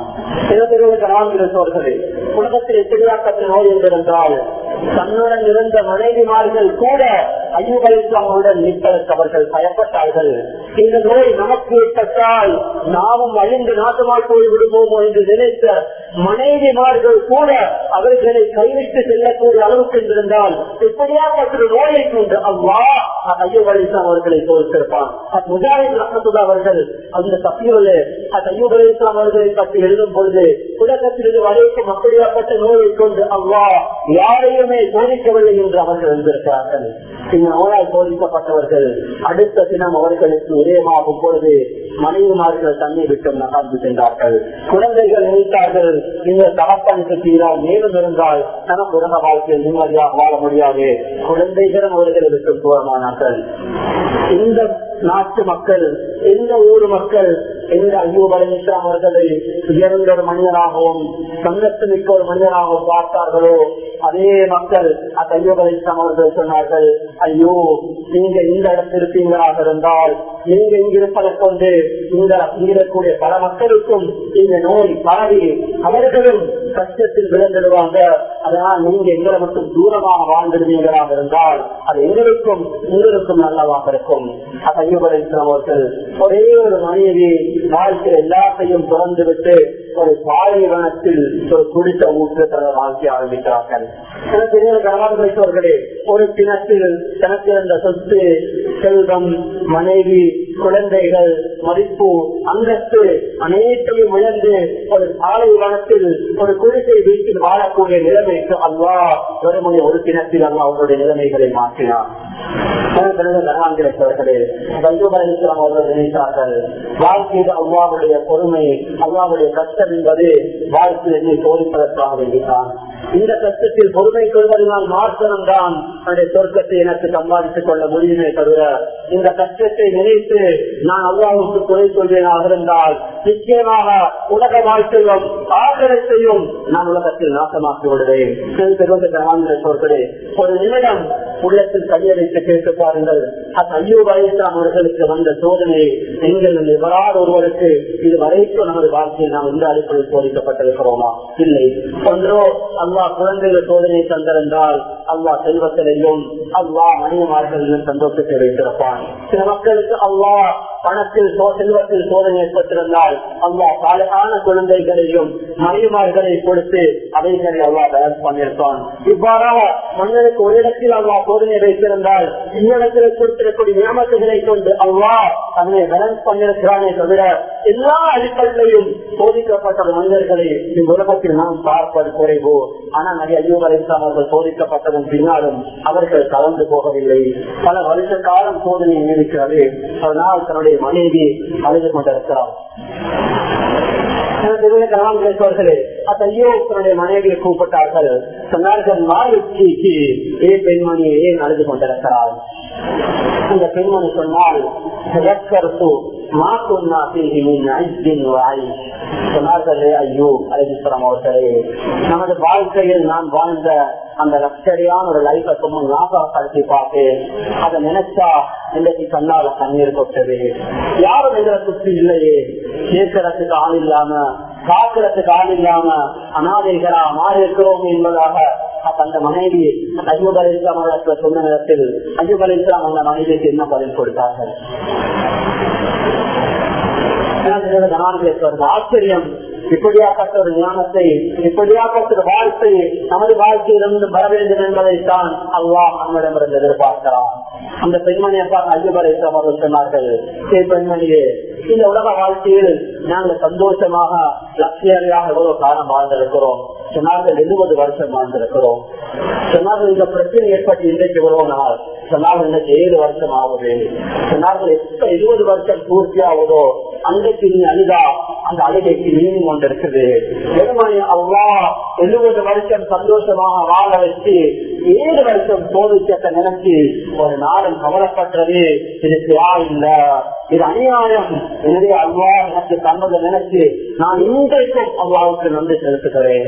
உலகத்தில் எப்படியாப்பட்ட நோய் என்றிருந்தால் தன்னுடன் இருந்த மனைவிமார்கள் கூட ஐயூப் அலி இஸ்லாமுடன் நிற்பதற்கு அவர்கள் பயப்பட்டார்கள் இந்த நோய் நமக்கு ஏற்பட்டால் நாமும் அழிந்து நாட்டமாய் போய் விடுவோமோ என்று நினைத்த மனைவிமார்கள் கூட அவர்களை கைவிட்டு செல்லக்கூடிய அளவுக்கு இருந்தால் எப்படியாப்பட்ட நோயை கொண்டு அவ்வா ஐயூப் அலி இஸ்லாம் அவர்களை தோற்பிருப்பான் முஜாஹித் ரஹமத்துல்லா அவர்கள் அந்த தப்பியோடு ஐயூப் அலி இஸ்லாம் அவர்களை பற்றி எழுதும் பொழுது உலகத்திலிருந்து வரைக்கும் அப்படியாப்பட்ட நோயை கொண்டு அவ்வா யாரையுமே சோதிக்கவில்லை என்று அவர்கள் எழுந்திருக்கிறார்கள் இந்த நோயால் சோதிக்கப்பட்டவர்கள் அடுத்த தினம் அவர்களுக்கு உதயமாகும் பொழுது மனைவிமார்கள் தண்ணீர் விட்டு நகர்ந்து சென்றார்கள் குழந்தைகள் நினைத்தார்கள் இந்த தகப்பனுக்கு தீரால் மேலும் இருந்தால் நமக்கு உலக வாழ்க்கையில் நிம்மதியாக வாழ முடியாது குழந்தைகளும் அவர்களை விட்டு தூரமானார்கள் இந்த நாட்டு மக்கள் எந்த ஊர் மக்கள் எந்த ஐயூப் அலிஸ்லாம் அவர்களை உயர்ந்த ஒரு மனிதனாகவும் சங்கத்து மிக்க ஒரு மனிதனாகவும் பார்த்தார்களோ அதே மக்கள் அந்த ஐயூப் அலிஸ்லாம் அவர்கள் சொன்னார்கள் ஐயோ நீங்க இந்த இடத்தில் இருப்பீங்களாக இருந்தால் நீங்க இங்கிருப்பதை கொண்டு இந்த இங்கிருக்கக்கூடிய பல மக்களுக்கும் இந்த நோய் பரவி அவர்களும் கஷ்டத்தில் விழுந்துடுவாங்க அதனால் நீங்க எங்களை மட்டும் தூரமாக வாழ்ந்துடுவீங்களாக இருந்தால் அது எங்களுக்கும் உங்களுக்கும் நல்லவாக இருக்கும் அது ஐயூப் அலிஸ்லாம் அவர்கள் ஒரே ஒரு மனைவி வாழ்க்கை எல்லாத்தையும் திறந்து விட்டு ஒரு பாலைவனத்தில் ஒரு குடித்த ஊற்றத்தை வாழ்க்கை ஆரம்பிக்கிறார்கள் எனக்கு கணவர்களே ஒரு தினத்தில் தனக்கு இருந்த சொத்து செல்வம் மனைவி குழந்தைகள் மதிப்பு அந்தஸ்து அனைத்தையும் இழந்து ஒரு பாலைவனத்தில் ஒரு குடிசை வீட்டில் வாழக்கூடிய நிலைமைக்கு அல்லா வெறுமனை ஒரு தினத்தில் அல்லா அவருடைய நிலைமைகளை மாற்றினார் வாழ்க்கையில் அவ்வாவுடைய பொறுமை அவ்வாவுடைய கஷ்டம் என்பது வாழ்க்கையை சோதிப்பதற்காக வேண்டித்தான் இந்த கஷ்டத்தில் பொறுமை கொள்வதனால் மாற்றம் தான் என்னுடைய சொர்க்கத்தை எனக்கு சம்பாதித்துக் கொள்ள முடியுமே தவிர இந்த கஷ்டத்தை நினைத்து நான் அல்லாவுக்கு குறை கொள்வேனாக இருந்தால் நிச்சயமாக உலக வாழ்க்கையும் ஆகலத்தையும் நான் உலகத்தில் நாசமாக்கி விடுவேன் சொற்களே ஒரு நிமிடம் உள்ளத்தில் கையை வைத்து கேட்டு பாருங்கள் ஐயூப் அலிஸ்லாம் அவர்களுக்கு வந்த சோதனை எங்கள் எவராது ஒருவருக்கு இது வரைக்கும் நமது வாழ்க்கையில் நாம் இந்த அடிப்படையில் சோதிக்கப்பட்டிருக்கிறோமா இல்லை ஒன்றோ அல்லா குழந்தைகள் சோதனை தந்திருந்தால் அல்லா செல்வத்திலையும் அல்லா மனிதமார்களிலும் சந்தோஷத்தை வைத்திருப்பான் சில மக்களுக்கு அல்லா பணத்தில் செல்வத்தில் சோதனை ஏற்பட்டிருந்தால் அல்லா சாலையான குழந்தைகளையும் மனிதமார்களை கொடுத்து அவைகளை அல்லா பேலன்ஸ் பண்ணியிருப்பான் இவ்வாறாக மனிதனுக்கு ஒரு இடத்தில் அல்லா சோதனை வைத்திருந்தால் இன்னிடத்தில் கொடுத்திருக்கூடிய நியமத்துகளை கொண்டு அல்லா அதனை பேலன்ஸ் பண்ணிருக்கிறானே தவிர எல்லா அடிப்படையிலையும் சோதிக்கப்பட்ட மனிதர்களை இந்த உலகத்தில் நாம் பார்ப்பது குறைவோ ஆனால் நிறைய ஐயோர் அலிஸ்லாம் அவர்கள் சோதிக்கப்பட்டதன் பின்னாலும் அவர்கள் கலந்து போகவில்லை பல வருஷ காலம் சோதனை நீடிக்கிறது அதனால் தன்னுடைய மனைவி அழுது கொண்டிருக்கிறார் மனைவியை கூப்பிட்டார்கள் சொன்னார்கள் மாலுக்கு ஏ பெண்மணி ஏன் அழுது கொண்டிருக்கிறார் அந்த பெண்மணி சொன்னால் ஐயோ அலிஸ்வரம் அவர்களே நமது வாழ்க்கையில் நான் வாழ்ந்த அந்த லக்ஷரியான ஒரு லைஃபை சும்மா ஞாபகப்படுத்தி பார்த்தேன் அதை நினைச்சா இன்றைக்கு கண்ணால கண்ணீர் கொட்டது யாரும் எங்களை சுற்றி இல்லையே கேட்கறதுக்கு ஆள் இல்லாம காக்கிறதுக்கு ஆள் இல்லாம அனாதைகளா மாறி இருக்கிறோம் என்பதாக அந்த மனைவி ஐயூப் அலி இஸ்லாம் அவர்களுக்கு சொன்ன நேரத்தில் ஐயூப் அலி இஸ்லாம் அந்த மனைவிக்கு என்ன பதில் கொடுத்தார்கள் ஆச்சரியம் இப்படியாப்பட்ட ஒரு ஞானத்தை இப்படியாப்பட்ட ஒரு வாழ்க்கை நமது வாழ்க்கையிலிருந்து வர வேண்டும் என்பதைத்தான் அல்லாஹ் நம்மிடமிருந்து எதிர்பார்க்கிறான் அந்த பெண்மணியை பார்த்து ஐயபரை அவர்கள் சொன்னார்கள் சே பெண்மணியே இந்த உலக வாழ்க்கையில் நாங்கள் சந்தோஷமாக லட்சியாக எவ்வளவு காலம் வாழ்ந்திருக்கிறோம் சொன்னார்கள் எழுபது வருஷம் வாழ்ந்திருக்கிறோம் சொன்னார்கள் இந்த பிரச்சனை ஏற்பட்டு இன்றைக்கு எவ்வளவு நாள் சொன்னார்கள் இன்னைக்கு ஏழு வருஷம் ஆகுது சொன்னார்கள் எப்ப இருபது வருஷம் பூர்த்தி ஆகுதோ அன்றைக்கு நீ அழுதா அந்த அழுகைக்கு மீனிங் கொண்டு இருக்குது வெறுமணி அவ்வா எழுபது வருஷம் சந்தோஷமாக வாழ வச்சு ஏழு வருஷம் சோதிச்சத்தை நினைச்சு ஒரு நாளும் கவலைப்பட்டது இது சிவா இல்ல இது அநியாயம் எனவே அல்வா எனக்கு தந்ததை நினைச்சு நான் இன்றைக்கும் அவ்வாவுக்கு நன்றி செலுத்துகிறேன்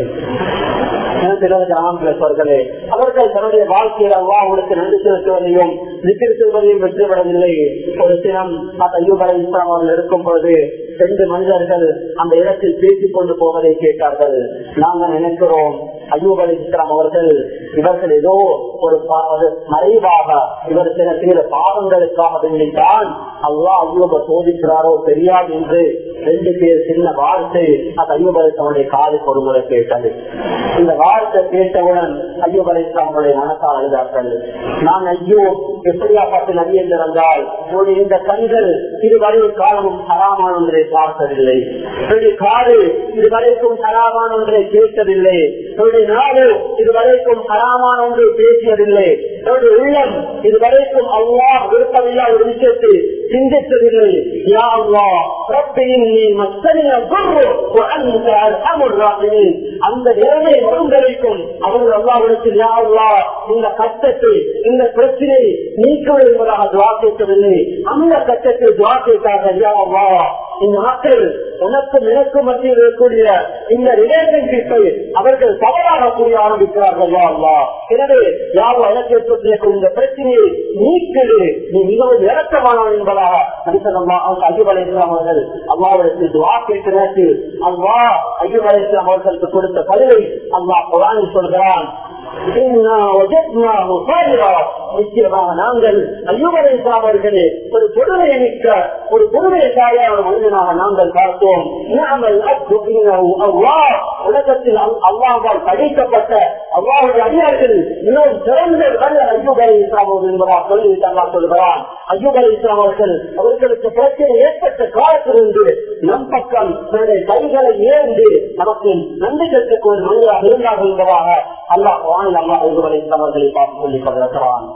அவர்களே அவர்கள் தன்னுடைய வாழ்க்கையில் அவ்வா அவங்களுக்கு நன்றி செலுத்துவதையும் நித்திரு செல்வதையும் வெற்றிவிடவில்லை ஒரு தினம் ஐயூப் அலி இஸ்லாம் அவர்கள் இருக்கும் பொழுது ரெண்டு மனிதர்கள் அந்த இடத்தில் பேசிக் கொண்டு போவதை கேட்டார்கள் நாங்கள் நினைக்கிறோம் ஐயூப் அலி இஸ்லாம் அவர்கள் இவர்கள் ஏதோ ஒரு மறைவாக இவர் சில சில பாவங்களுக்காக வேண்டித்தான் அல்லா ஐயூப சோதிக்கிறாரோ தெரியாது என்று ரெண்டு பேர் சின்ன வார்த்தை அந்த ஐயூப் அலி இஸ்லாமுடைய காதுக்கு ஒரு முறை கேட்டது இந்த வார்த்தை கேட்டவுடன் ஐயூப் அலி இஸ்லாமுடைய மனசால் அழுதார்கள் நான் ஐயோ எப்படியாப்பட்ட நபி என்று வந்தால் இந்த கண்கள் இதுவரை காலமும் ஹராமான ஒன்றை பார்த்ததில்லை காது இதுவரைக்கும் ஹராமான ஒன்றை கேட்டதில்லை நாடு இதுவரைக்கும் ஹராமான ஒன்றை பேசியதில்லை உள்ளம் இதுவரைக்கும் அவ்வா விருப்பமில்லா ஒரு விஷயத்தை சிந்தித்ததில்லை யா அல்லா ரப்பியின் நீ மத்தனிய அந்த நிலைமை வரும் வரைக்கும் அவர்கள் அல்லாவிடத்தில் யா அல்லா இந்த கஷ்டத்தை இந்த பிரச்சனை நீக்க என்பதாக துவா கேட்கவில்லை அந்த கஷ்டத்தில் துவா கேட்டாக யா அல்லா இந்த மக்கள் உனக்கும் எனக்கும் மத்தியில் இருக்கக்கூடிய இந்த ரிலேஷன்ஷிப்பை அவர்கள் தவறாக கூறி ஆரம்பிக்கிறார்கள் எனவே யாரும் எனக்கு ஏற்பட்டிருக்கும் இந்த பிரச்சனையை நீக்கிடு நீ மிகவும் இறக்கமானவன் என்பதாக நடித்தனம்மா அவங்க அகிபலை அவர்கள் அல்லாவிடத்தில் துவா கேட்கிறார்கள் அல்வா அகிபலை அவர்களுக்கு கொடுத்த பதிலை அல்லா குரானி சொல்கிறான் நிச்சயமாக நாங்கள் ஐயோவரை அவர்களே ஒரு பொறுமை மிக்க ஒரு பொறுமையைக்காக மனிதனாக நாங்கள் பார்த்தோம் உலகத்தில் அல்லாவால் படைக்கப்பட்ட அல்லாவுடைய அதிகாரிகள் மிகவும் சிறந்த ஐயோகரை இஸ்லாம் என்பதாக சொல்லிவிட்டு அல்லா சொல்கிறான் ஐயோகரை இஸ்லாம் அவர்கள் அவர்களுக்கு பிரச்சனை ஏற்பட்ட காலத்திலிருந்து நம் பக்கம் தன்னுடைய கைகளை ஏந்து நமக்கு நன்றி செலுத்தக்கூடிய ஒரு மனிதராக இருந்தார்கள் என்பதாக அல்லாஹ் வானில் அல்லா ஐயோகரை அவர்களை பார்த்து சொல்லிக் கொண்டிருக்கிறான்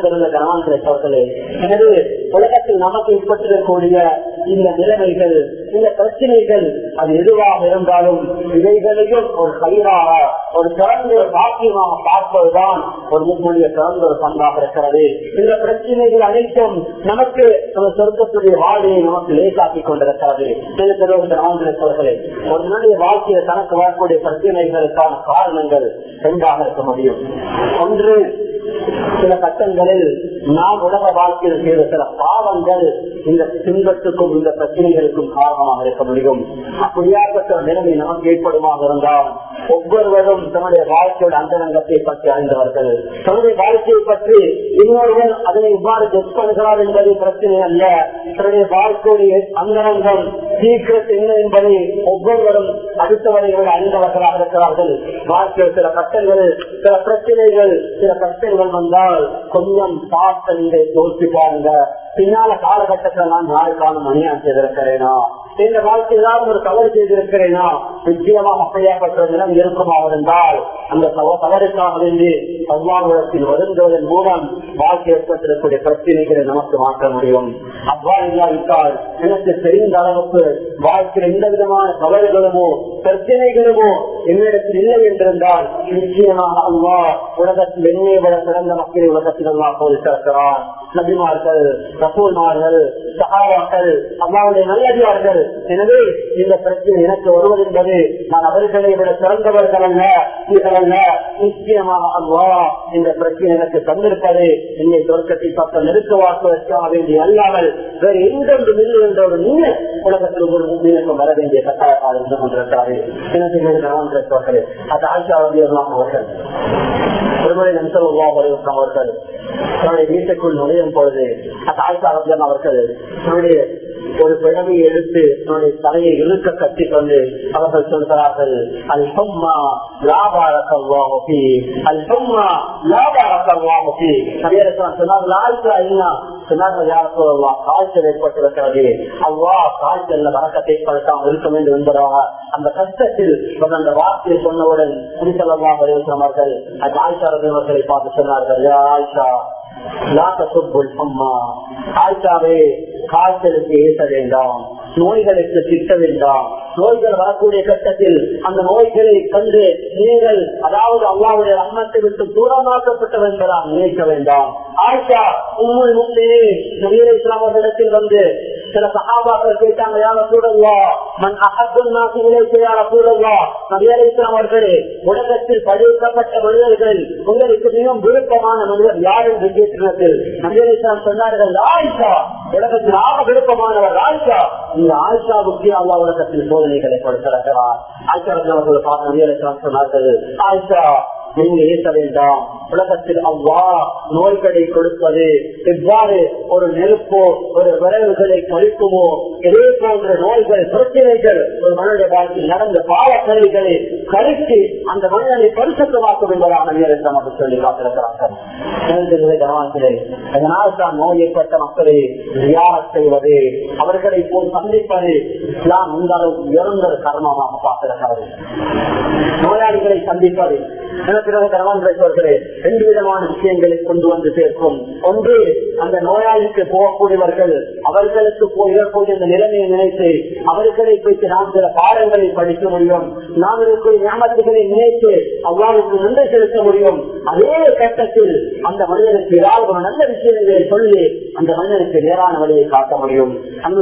எனவே உலகத்தில் நமக்கு ஏற்பட்டிருக்கக்கூடிய இந்த நிலைமைகள் இந்த பிரச்சனைகள் அது எதுவாக இருந்தாலும் இவைகளையும் ஒரு கயிறாக ஒரு சிறந்த ஒரு பாக்கியமாக பார்ப்பதுதான் ஒரு முன்மொழிய சிறந்த ஒரு பண்பாக இருக்கிறது இந்த பிரச்சனைகள் அனைத்தும் நமக்கு நம்ம சொர்க்கத்துடைய வாழ்வையை நமக்கு லேசாக்கி கொண்டிருக்கிறது ஆங்கிலத்தவர்களே ஒரு நாளைய வாழ்க்கையில் தனக்கு வரக்கூடிய பிரச்சனைகளுக்கான காரணங்கள் ரெண்டாக இருக்க முடியும் ஒன்று சில கட்டங்களில் நாம் உலக வாழ்க்கையில் செய்த சில பாவங்கள் இந்த துன்பத்துக்கும் இந்த பிரச்சனைகளுக்கும் காரணமாக இருக்க முடியும் அப்படியாப்பட்ட ஒரு நிலைமை நமக்கு ஏற்படுமாக இருந்தால் ஒவ்வொருவரும் தன்னுடைய வாழ்க்கையோட அந்தரங்கத்தை பற்றி அறிந்தவர்கள் தன்னுடைய வாழ்க்கையை பற்றி இன்னொருவர் அதனை இவ்வாறு ஜெட் பண்ணுகிறார் என்பது பிரச்சனை அல்ல தன்னுடைய வாழ்க்கையுடைய அந்தரங்கம் சீக்கிரம் என்ன என்பதை ஒவ்வொருவரும் அடுத்தவரை விட அறிந்தவர்களாக இருக்கிறார்கள் வாழ்க்கையில் சில கட்டங்களில் சில பிரச்சனைகள் சில கஷ்டங்கள் வந்தால் கொஞ்சம் பார்த்து நீங்க யோசிச்சு பாருங்க பின்னால காலகட்டத்தில் நான் யாருக்கான மணியான் செய்திருக்கிறேனா இந்த வாழ்க்கை ஏதாவது ஒரு தவறு செய்திருக்கிறேனா நிச்சயமாக அப்படியாப்பட்ட நிலம் இருக்குமாக இருந்தால் அந்த தவறுக்காக வேண்டி அவ்வாறுடத்தில் வருந்துவதன் மூலம் வாழ்க்கை ஏற்பட்டிருக்கக்கூடிய பிரச்சனைகளை நமக்கு மாற்ற முடியும் அவ்வாறு இல்லாவிட்டால் எனக்கு தெரிந்த அளவுக்கு வாழ்க்கையில் எந்த விதமான தவறுகளுமோ பிரச்சனைகளுமோ என்னிடத்தில் இல்லை என்றிருந்தால் நிச்சயமாக அல்வா உலகத்தில் என்னை விட சிறந்த மக்களை உலகத்தில் அல்லா போதித்திருக்கிறான் நபிமார்கள் ரசூல்மார்கள் சகாவாக்கள் அல்லாவுடைய நல்லடியார்கள் எனவே இந்த பிரச்சனை எனக்கு வருவது என்பது நான் அவர்களை விட சிறந்தவர்கள் அல்ல அல்ல நிச்சயமாக அல்லா இந்த பிரச்சனை எனக்கு தந்திருப்பது என்னை தொடக்கத்தை பக்கம் நெருக்கவாக்குவதற்காக வேண்டிய அல்லாமல் வேறு எங்கொன்று இல்லை என்ற ஒரு நீங்க உலகத்தில் ஒரு முன்னேற்றம் வர வேண்டிய கட்டாயமாக இருந்து கொண்டிருக்கிறார்கள் எனவே அது ஆட்சி அவர்கள் ஒருமுறை நம்சல்லா வலியுறுத்தம் அவர்கள் தன்னுடைய வீட்டுக்குள் நுழையும் பொழுது தாய்சா ரபியம் அவர்கள் தன்னுடைய ஒரு பிழமையை எடுத்து தன்னுடைய தலையை இழுக்க கட்டி கொண்டு அவர்கள் சொல்கிறார்கள் அல் சும்மா லாபாரக்கி அல் சும்மா லாபாரக்கி சொன்னார்கள் ஆயிஷா என்ன சொன்னார்கள் யார் சொல்லலாம் காய்ச்சல் ஏற்பட்டிருக்கிறது அவ்வா காய்ச்சல் வழக்கத்தை ஏற்படுத்தாமல் இருக்க வேண்டும் என்பதாக அந்த கஷ்டத்தில் அந்த வார்த்தையை சொன்னவுடன் குடிசலமாக வருகிறவர்கள் அது ஆயிஷா அவர்களை பார்த்து சொன்னார்கள் யா ஆயிஷா ஆயிஷாவே காய்ச்சலுக்கு ஏச வேண்டாம் நோய்களுக்கு திட்ட வேண்டாம் நோய்கள் வரக்கூடிய கட்டத்தில் அந்த நோய்களை கண்டு நீங்கள் அதாவது அல்லாவுடைய அம்மத்தை விட்டு தூரமாக்கப்பட்டவர் என்பதாக நினைக்க வேண்டாம் ஆயிஷா உண்மை முன்னே நவீன இஸ்லாமர்களிடத்தில் வந்து சில சகாபாக்கள் கேட்டாங்க யார சூழல்வா மண் அகத்தும் நாட்டு நிலைக்கு யார சூழல்வா நவீன இஸ்லாம் அவர்களே உலகத்தில் பழிக்கப்பட்ட மனிதர்கள் உங்களுக்கு மிகவும் விருப்பமான மனிதர் யார் என்று கேட்டிருந்தது நம்பியேஸ்வரம் சொன்னார்கள் ஆயிஷா உலகத்தில் ஆக விருப்பமானவர் ஆயிஷா இந்த ஆயிஷாவுக்கு அல்லா உலகத்தில் சோதனைகளை கொடுத்திருக்கிறார் ஆயிஷா அவர்கள் பார்த்து நம்பியேஸ்வரம் சொன்னார்கள் ஆயிஷா நீங்க ஏற்க வேண்டாம் உலகத்தில் அவ்வா நோய்களை கொடுப்பது எவ்வாறு ஒரு நெருப்போ ஒரு விரைவுகளை கழிக்குமோ இதே போன்ற நோய்கள் பிரச்சனைகள் ஒரு மனித வாழ்க்கையில் நடந்த பாவ கருவிகளை கருத்து அந்த மனிதனை பரிசுத்தமாக்கும் என்பதாக நேரம் நமக்கு சொல்லி காத்திருக்கிறார்கள் கவனத்திலே அதனால் தான் நோய் ஏற்பட்ட மக்களை தியானம் செய்வது அவர்களை போல் சந்திப்பது இஸ்லாம் இந்த அளவு உயர்ந்த கர்மமாக பார்த்திருக்கிறது நோயாளிகளை சந்திப்பது ரெண்டு விதமான விஷயங்களை கொண்டு வந்து சேர்க்கும் ஒன்று அந்த நோயாளிக்கு போகக்கூடியவர்கள் அவர்களுக்கு போகக்கூடிய அந்த நிலைமையை நினைத்து அவர்களை போய்த்து நாம் சில பாடங்களை படிக்க முடியும் நாம் இருக்கிற ஞாபகத்துகளை நினைத்து அவ்வாறுக்கு நன்றி செலுத்த முடியும் அதே கட்டத்தில் அந்த மனிதனுக்கு ஏதாவது ஒரு நல்ல விஷயங்களை சொல்லி அந்த மனிதனுக்கு நேரான வழியை காட்ட முடியும்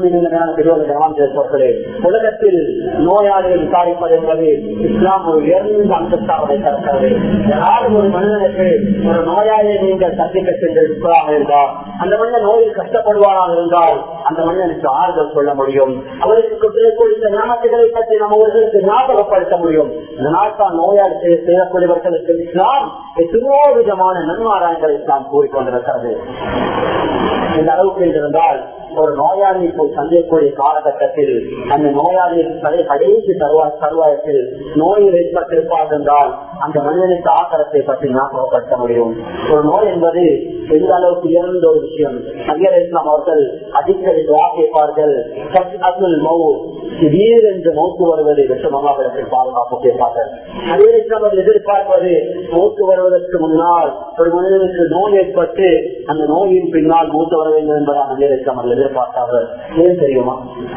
அன்பு உலகத்தில் நோயாளிகள் விசாரிப்பது என்பது இஸ்லாம் ஒரு உயர்ந்த அந்தஸ்தாக வைத்திருக்கிறது யாரும் ஒரு மனிதனுக்கு ஒரு நோயாளியை நீங்கள் சந்திக்க சென்றிருப்பதாக இருந்தால் அந்த மனிதன் நோயில் கஷ்டப்படுவாராக இருந்தால் அந்த மனிதனுக்கு ஆறுதல் சொல்ல முடியும் அவருக்கு குறித்த ஞாபகங்களை பற்றி நம்ம அவர்களுக்கு ஞாபகப்படுத்த முடியும் இதனால் தான் நோயாளி செய்யக்கூடியவர்களுக்கு இஸ்லாம் எத்தனையோ விதமான நன்மாராயங்களை இஸ்லாம் கூறிக்கொண்டிருக்கிறது இந்த அளவுக்கு இருந்தால் ஒரு நோயாளி போய் சந்திக்கக்கூடிய காலகட்டத்தில் அந்த நோயாளியின் கடைசி தருவாயத்தில் நோயில் ஏற்பட்டிருப்பார் என்றால் அந்த மனிதனுக்கு ஆக்கரத்தை பற்றி ஞாபகப்படுத்த முடியும் ஒரு நோய் என்பது எந்த அளவுக்கு உயர்ந்த ஒரு விஷயம் நபியர் இஸ்லாம் அவர்கள் அடிக்கடி கேட்பார்கள் திடீரென்று மௌத்து வருவதை விஷமமாக பாதுகாப்பு கேட்பார்கள் நபியர் இஸ்லாம் அவர்கள் எதிர்பார்ப்பது மௌத்து வருவதற்கு முன்னால் ஒரு மனிதனுக்கு நோய் ஏற்பட்டு அந்த நோயின் பின்னால் மூத்து வர வேண்டும் என்பதாக நபியர் இஸ்லாம் அவர்கள் எதிர்பார்த்தார்கள் ஏன் தெரியுமா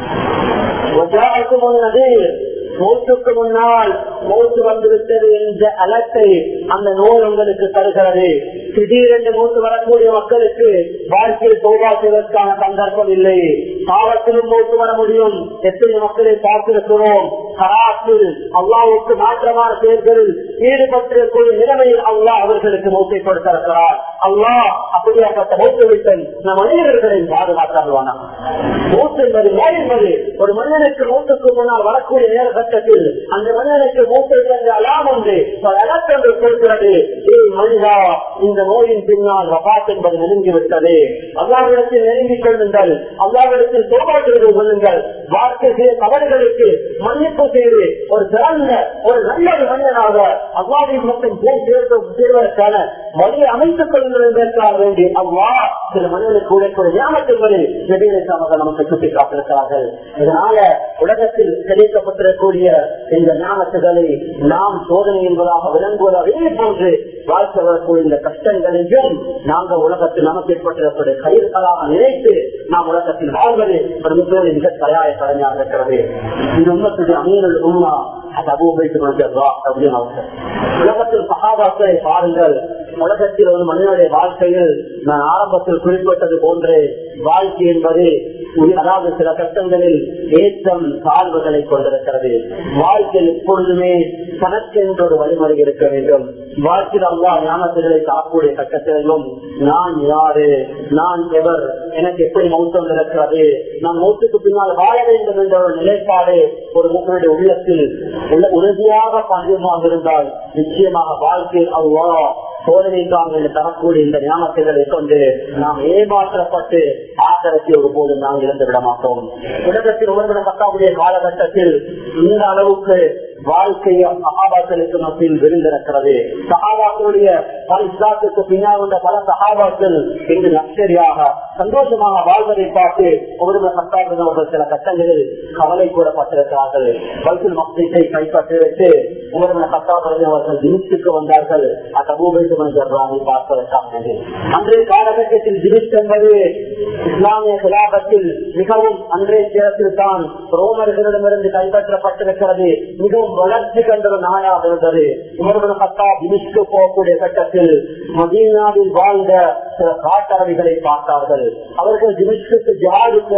முன்னது மௌத்துக்கு முன்னால் மௌத்து வந்துவிட்டது என்ற அலட்டை அந்த நோய் உங்களுக்கு தருகிறது திடீரென்று மூத்து வரக்கூடிய மக்களுக்கு வாழ்க்கையில் சோபா செய்வதற்கான சந்தர்ப்பம் இல்லை பாவத்திலும் மூத்து வர முடியும் எத்தனை மக்களை பார்த்திருக்கிறோம் கராத்தில் அல்லாவுக்கு மாற்றமான செயல்களில் ஈடுபட்டிருக்கூடிய நிலைமையில் அல்லாஹ் அவர்களுக்கு மூத்தை கொடுத்திருக்கிறார் அல்லாஹ் அப்படியாப்பட்ட மூத்து விட்டன் நம் மனிதர்களை பாதுகாத்தாடுவானா மூத்து என்பது நோய் என்பது ஒரு மனிதனுக்கு மூத்துக்கு முன்னால் வரக்கூடிய நேர கட்டத்தில் அந்த மனிதனுக்கு மூத்தை என்ற அலாம் ஒன்று அலக்கன்று கொடுக்கிறது மனிதா இந்த நோயின் பின்னால் வபாத் என்பது நெருங்கிவிட்டது அல்லாவிடத்தில் நெருங்கிக் கொள்ளுங்கள் அல்லாவிடத்தில் சோபாட்டு கொள்ளுங்கள் வாழ்க்கை செய்த தவறுகளுக்கு மன்னிப்பு செய்து ஒரு சிறந்த ஒரு நல்ல ஒரு மனிதனாக அல்லாவின் மட்டும் போய் சேர்த்து சேர்வதற்கான வழியை அமைத்துக் கொள்ளுங்கள் என்பதற்காக வேண்டி அவ்வா சில மனிதனுக்கு உழைக்கூடிய ஞாபகங்களை நெடுநிலைக்காக நமக்கு சுட்டி காட்டிருக்கிறார்கள் இதனால உலகத்தில் கிடைக்கப்பட்டிருக்கக்கூடிய இந்த ஞாபகங்களை நாம் சோதனை என்பதாக விளங்குவது அதே போன்று வாழ்க்கை வரக்கூடிய இந்த கஷ்டங்களையும் நாங்கள் உலகத்தில் நமக்கு ஏற்பட்டிருக்கிற கயிர்களாக நினைத்து நாம் உலகத்தில் வாழ்வது ஒரு முக்கிய மிக தயார கடமையாக இருக்கிறது இந்த உண்மத்துடைய அமீனல் உண்மா அது அபூபைத்து அப்படின்னு உலகத்தில் சகாபாக்களை பாருங்கள் உலகத்தில் ஒரு மனிதனுடைய வாழ்க்கையில் நான் ஆரம்பத்தில் குறிப்பிட்டது போன்று வாழ்க்கை என்பது அதாவது சில கட்டங்களில் ஏற்றம் தாழ்வுகளை கொண்டிருக்கிறது வாழ்க்கையில் எப்பொழுதுமே தனக்கென்ற ஒரு வழிமுறை இருக்க வேண்டும் வாழ்க்கையில் அல்லா ஞானத்துகளை காக்கக்கூடிய கட்டத்திலும் நான் யாரு நான் எவர் எனக்கு எப்படி மௌத்தம் இருக்கிறது நான் மௌத்துக்கு பின்னால் வாழ வேண்டும் என்ற ஒரு நிலைப்பாடு ஒரு மக்களுடைய உள்ளத்தில் உள்ள உறுதியாக பதியமாக இருந்தால் நிச்சயமாக வாழ்க்கையில் அவ்வா சோதனைக்காக தரக்கூடிய இந்த ஞாபகங்களை கொண்டு நாம் ஏமாற்றப்பட்டு ஆக்கிரத்தை ஒரு போது நாம் இழந்து விட மாட்டோம் உலகத்தில் உணர்விடப்பட்டக்கூடிய காலகட்டத்தில் இந்த அளவுக்கு வாழ்க்கையை சகாபாக்களுக்கு மத்தியில் விருந்திருக்கிறது சகாபாக்களுடைய பல இஸ்லாத்துக்கு பின்னால் உள்ள பல சகாபாக்கள் இன்று லக்ஷரியாக சந்தோஷமாக வாழ்வதை பார்த்து ஒருவர் சட்டார்கள் சில கட்டங்களில் கவலை கூறப்பட்டிருக்கிறார்கள் வல்கில் மக்களை கைப்பற்றிவிட்டு ஒருவர் சட்டார்கள் அவர்கள் தினிச்சுக்கு வந்தார்கள் அத்தபூபை பார்ப்பதற்காக அன்றைய காலகட்டத்தில் தினிஷ் என்பது இஸ்லாமிய கலாபத்தில் மிகவும் அன்றைய நேரத்தில் தான் ரோமர்களிடமிருந்து கைப்பற்றப்பட்டிருக்கிறது மிகவும் வளர்ச்சி கண்ட ஒரு நாடாக இருந்தது உமர்வன பத்தா தினிஷ்க்கு போகக்கூடிய கட்டத்தில் மதீனாவில் வாழ்ந்த சில காட்டரவிகளை பார்த்தார்கள் அவர்கள் தினிஷ்க்கு ஜாடுக்கு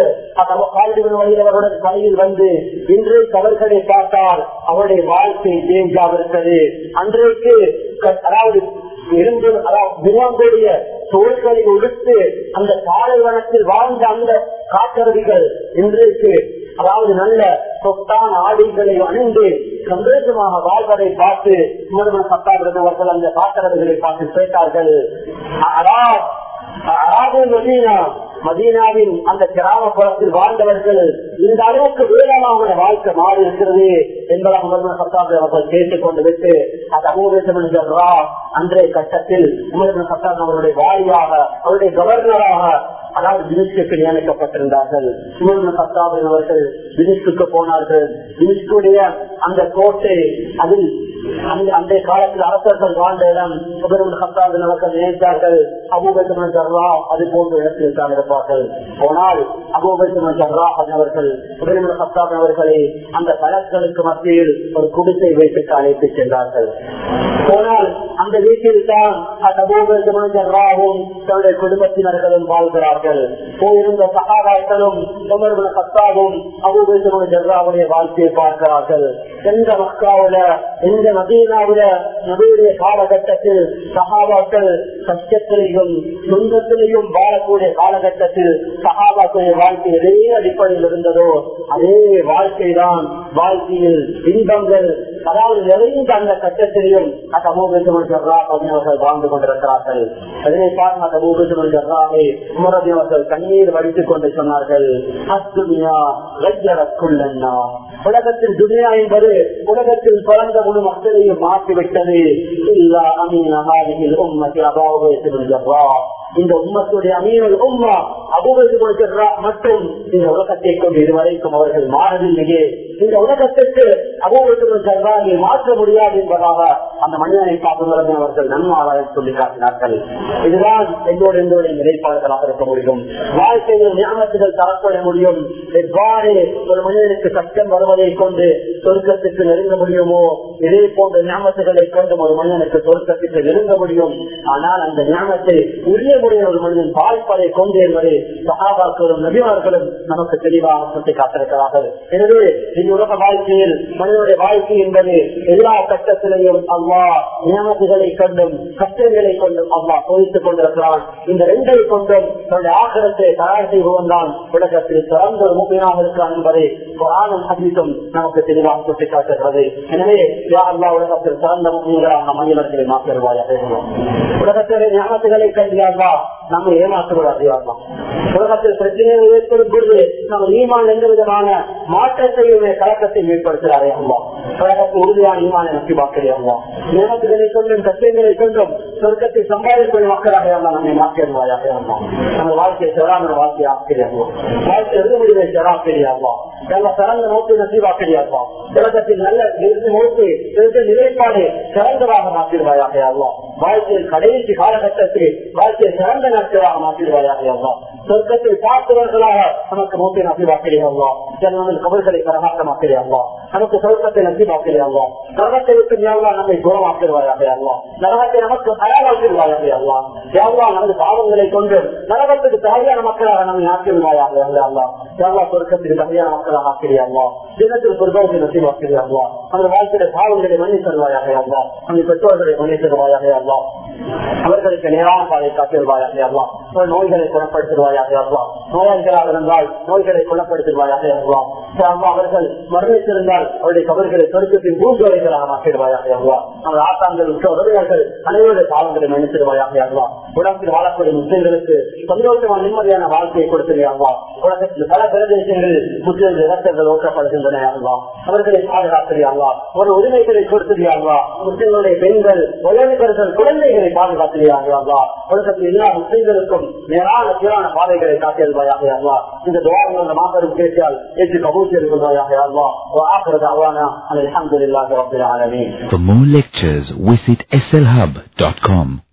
வழியில் அவருடன் கையில் வந்து இன்றைக்கு அவர்களை பார்த்தால் அவருடைய வாழ்க்கை சேஞ்ச் ஆகிறது அன்றைக்கு அதாவது இருந்து அதாவது தோள்களை உடுத்து அந்த பாலைவனத்தில் வாழ்ந்த அந்த காட்டருவிகள் இன்றைக்கு அதாவது நல்ல சொத்தான ஆடைகளை அணிந்து சந்தோஷமாக வாழ்வதை பார்த்து உமர்மன் சத்தாபிரதம் அவர்கள் அந்த காட்டரர்களை பார்த்து கேட்டார்கள் மதீனா மதீனாவின் அந்த கிராமப்புறத்தில் வாழ்ந்தவர்கள் இந்த அளவுக்கு வேகமாக வாழ்க்கை மாறி இருக்கிறது என்பதாக உமர்மன் சத்தாபிரதம் அவர்கள் கேட்டுக் கொண்டு விட்டு அது அமூவேசம் அன்றைய கட்டத்தில் உமர்மன் சத்தாப் அவருடைய வாரியாக அவருடைய கவர்னராக அதாவது தினிஷ்க்கு நியமிக்கப்பட்டிருந்தார்கள் சுமன் சத்தாபின் அவர்கள் தினிஷ்க்கு போனார்கள் தினிஷ்குடைய அந்த கோட்டை அதில் அந்த அன்றைய காலத்தில் அரசர்கள் வாழ்ந்த இடம் சுபரமன் சத்தாபின் அவர்கள் நினைத்தார்கள் அபூபேசமன் ஜர்ரா அது போன்ற இடத்தில் தான் இருப்பார்கள் போனால் அபூபேசமன் ஜர்ரா அவர்கள் சுபரமன் சத்தாபின் அவர்களை அந்த பலர்களுக்கு மத்தியில் ஒரு குடிசை வைத்து அழைத்து சென்றார்கள் போனால் அந்த வீட்டில் தான் அபூபேசமன் ஜர்ராவும் தன்னுடைய குடும்பத்தினர்களும் வாழ்கிறார்கள் போயிருந்த சகாபாக்களும் உமர்புல சத்தாவும் அபூபேசமன் ஜர்ராவுடைய வாழ்க்கையை பார்க்கிறார்கள் எந்த மக்காவில எந்த மதீனாவில நபியுடைய காலகட்டத்தில் சகாபாக்கள் கஷ்டத்திலையும் துன்பத்திலையும் வாழக்கூடிய காலகட்டத்தில் சகாபாக்களுடைய வாழ்க்கை எதே அடிப்படையில் இருந்ததோ அதே வாழ்க்கை தான் வாழ்க்கையில் இன்பங்கள் அதாவது நிறைந்த அந்த கட்டத்திலையும் அவர்கள் வாழ்ந்து கொண்டிருக்கிறார்கள் அதனை பார்த்து அந்த மூபிசுமன் ஜர்ராவை உமரதி அவர்கள் கண்ணீர் வடித்துக் கொண்டு சொன்னார்கள் அத்துமியா வையரக்குள்ளா உலகத்தில் துனியா என்பது உலகத்தில் பிறந்த முழு மக்களையும் மாற்றிவிட்டது இல்லா அமீனகாரியில் உம்மத்தி அபாவுடைய இந்த உம்மத்துடைய அமீனல் உம்மா அபுவது மட்டும் இந்த உலகத்தை கொண்டு இதுவரைக்கும் அவர்கள் மாறவில்லையே இந்த உலகத்திற்கு அபுவது மாற்ற முடியாது என்பதாக அந்த மனிதனை பார்க்கும் அவர்கள் நன்மாராய சொல்லி காட்டினார்கள் இதுதான் என்னோடு என்னுடைய நிலைப்பாடுகளாக இருக்க முடியும் வாழ்க்கையில் ஞாபகத்துகள் தரப்பட முடியும் எவ்வாறு ஒரு மனிதனுக்கு கஷ்டம் வருவதை கொண்டு சொர்க்கத்துக்கு நெருங்க முடியுமோ இதே போன்ற ஞாபகத்துகளை கொண்டு ஒரு மனிதனுக்கு சொர்க்கத்துக்கு நெருங்க முடியும் ஆனால் அந்த ஞாபகத்தை உரிய முறைய ஒரு மனிதன் வாழ்ப்பதை கொண்டு என்பதை சகாபாக்களும் நபிமார்களும் நமக்கு தெளிவாக சுட்டி காட்டிருக்கிறார்கள் எனவே இந்த உலக வாழ்க்கையில் மனிதனுடைய வாழ்க்கை என்பது எல்லா கட்டத்திலையும் அவ்வா நியமத்துகளை கொண்டும் கஷ்டங்களை கொண்டும் அவ்வா சோதித்துக் கொண்டிருக்கிறான் இந்த ரெண்டை கொண்டும் தன்னுடைய ஆக்கிரத்தை தயார் செய்பவன் தான் உலகத்தில் சிறந்த ஒரு மூப்பினாக இருக்கிறான் என்பதை குரானும் ஹதீஸும் நமக்கு தெளிவாக சுட்டி காட்டுகிறது எனவே யாரெல்லாம் உலகத்தில் சிறந்த மூப்பியங்களாக மனிதர்களை மாற்றிடுவாயாக உலகத்தில் ஞாபகத்துகளை கண்டியார்களா நம்ம ஏமாற்றக்கூடாது யாரெல்லாம் உலகத்தில் பிரச்சனைகள் ஏற்படும் பொழுது நம்ம ஈமான் எந்த விதமான மாற்றத்தையும் கலக்கத்தையும் ஏற்படுத்துகிறாரே அம்மா உலகத்தில் உறுதியான ஈமான நம்பி வாக்களியாமா நியமத்துகளை கொண்டும் கஷ்டங்களை கொண்டும் சொர்க்கத்தை சம்பாதிக்கூடிய மக்களாக எல்லாம் நம்மை மாற்றிடுவாயாக அம்மா நம்ம வாழ்க்கையை சிறான வாழ்க்கையை ஆக்கிரியாமா வாழ்க்கை எழுத முடிவை சிறாக்கிரியாமா நல்ல சிறந்த நோக்கி நம்பி வாக்களியாமா உலகத்தில் நல்ல இறுதி நோக்கி இறுதி நிலைப்பாடு சிறந்ததாக மாற்றிடுவாயாக அல்லா வாழ்க்கையில் கடைசி காலகட்டத்தில் வாழ்க்கையை சிறந்த நாட்களாக மாற்றிடுவாயாக அல்லா சொர்க்கத்தில் பார்த்தவர்களாக நமக்கு மூட்டை நம்பி வாக்களியாமா ஜனங்கள் கபல்களை கரகாட்டமாக்கிறியாங்களா நமக்கு சொர்க்கத்தை நம்பி வாக்களியாங்களா நரகத்தை விட்டு யாவா நம்மை தூரமாக்கிடுவாயாக அல்லா நரகத்தை நமக்கு தயாராக்கிடுவாயாக அல்லா யாவா நமது பாவங்களை கொண்டு நரகத்துக்கு தகுதியான மக்களாக நம்மை ஆக்கிடுவாயாக அல்லா யாவா சொர்க்கத்துக்கு தகுதியான மக்களாக ஆக்கிறியாங்களா தினத்தில் குருபாவுக்கு நம்பி வாக்களியாங்களா அந்த வாழ்க்கைய பாவங்களை மன்னி தருவாயாக அல்லா அந்த பெற்றோர்களை மன்னி தருவாயாக அல்லா அவர்களுக்கு நேரான பாதை காட்டிடுவாயாக அல்லா நோய்களை குணப்படுத்துவாயாக அல்லா நோயாளிகளாக இருந்தால் நோய்களை குணப்படுத்துவாயாக அல்லா அவர்கள் மரணித்திருந்தால் அவருடைய கபர்களை சொருக்கத்தின் பூஞ்சோலைகளாக மாற்றிடுவாயாக அல்லா நமது ஆத்தாங்கள் உற்ற உறவினர்கள் அனைவருடைய பாவங்களை மன்னித்திடுவாயாக அல்லா உலகத்தில் வாழக்கூடிய முஸ்லிம்களுக்கு சந்தோஷமான நிம்மதியான வாழ்க்கையை கொடுத்திருக்காங்களா உலகத்தில் பல பிரதேசங்களில் முஸ்லிம் இலக்கங்கள் ஓட்டப்படுகின்றன அல்லா அவர்களை பாதுகாத்திரியாங்களா ஒரு உரிமைகளை கொடுத்திருக்காங்களா முஸ்லிம்களுடைய பெண்கள் உழவிகர்கள் குழந்தைகளை பாதுகாத்திரியாங்களா உலகத்தில் எல்லா முஸ்லிம்களுக்கும் நேரான சீரான பாதைகளை காட்டியல்வாயாக அல்லா இந்த துவாரங்கள் மாபெரும் கேட்டால் ஏற்று கபூல் செய்திருக்கிறாயாக அல்லா وآخر دعوانا أن الحمد لله رب العالمين For more lectures, visit slhub.com.